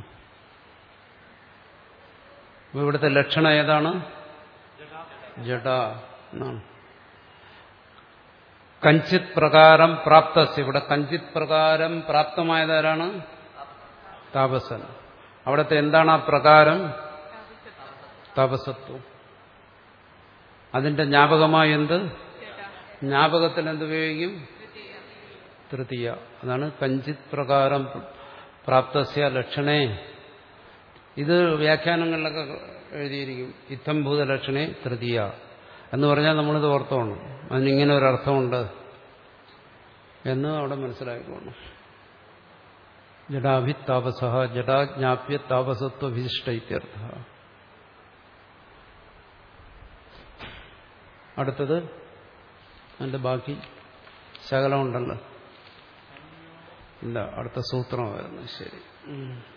A: അപ്പൊ ഇവിടുത്തെ ലക്ഷണം ഏതാണ് ജഡ എന്നാണ് കഞ്ചിത് പ്രകാരം പ്രാപ്തസ് ഇവിടെ കഞ്ചിത് പ്രകാരം പ്രാപ്തമായതാരാണ് താപസൻ അവിടുത്തെ എന്താണ് ആ പ്രകാരം താപസത്വം അതിന്റെ ജ്ഞാപകമായി എന്ത് ജ്ഞാപകത്തിൽ എന്ത് ഉപയോഗിക്കും തൃതീയ അതാണ് കഞ്ചിത് പ്രകാരം പ്രാപ്തസ്യ ലക്ഷണേ ഇത് വ്യാഖ്യാനങ്ങളിലൊക്കെ എഴുതിയിരിക്കും ഇത്തംഭൂത ലക്ഷണേ തൃതീയ എന്ന് പറഞ്ഞാൽ നമ്മളിത് ഓർത്തോണം അതിനിങ്ങനെ ഒരർത്ഥമുണ്ട് എന്ന് അവിടെ മനസ്സിലാക്കിക്കോണം ജഡാഭി താപസ ജഡാജ്ഞാപ്യ താപസത്വ വിശിഷ്ട ഇത്യർത്ഥ അടുത്തത് അതിന്റെ ബാക്കി ശകലമുണ്ടല്ലോ ഇല്ല അടുത്ത സൂത്രമായിരുന്നു ശരി ഉം.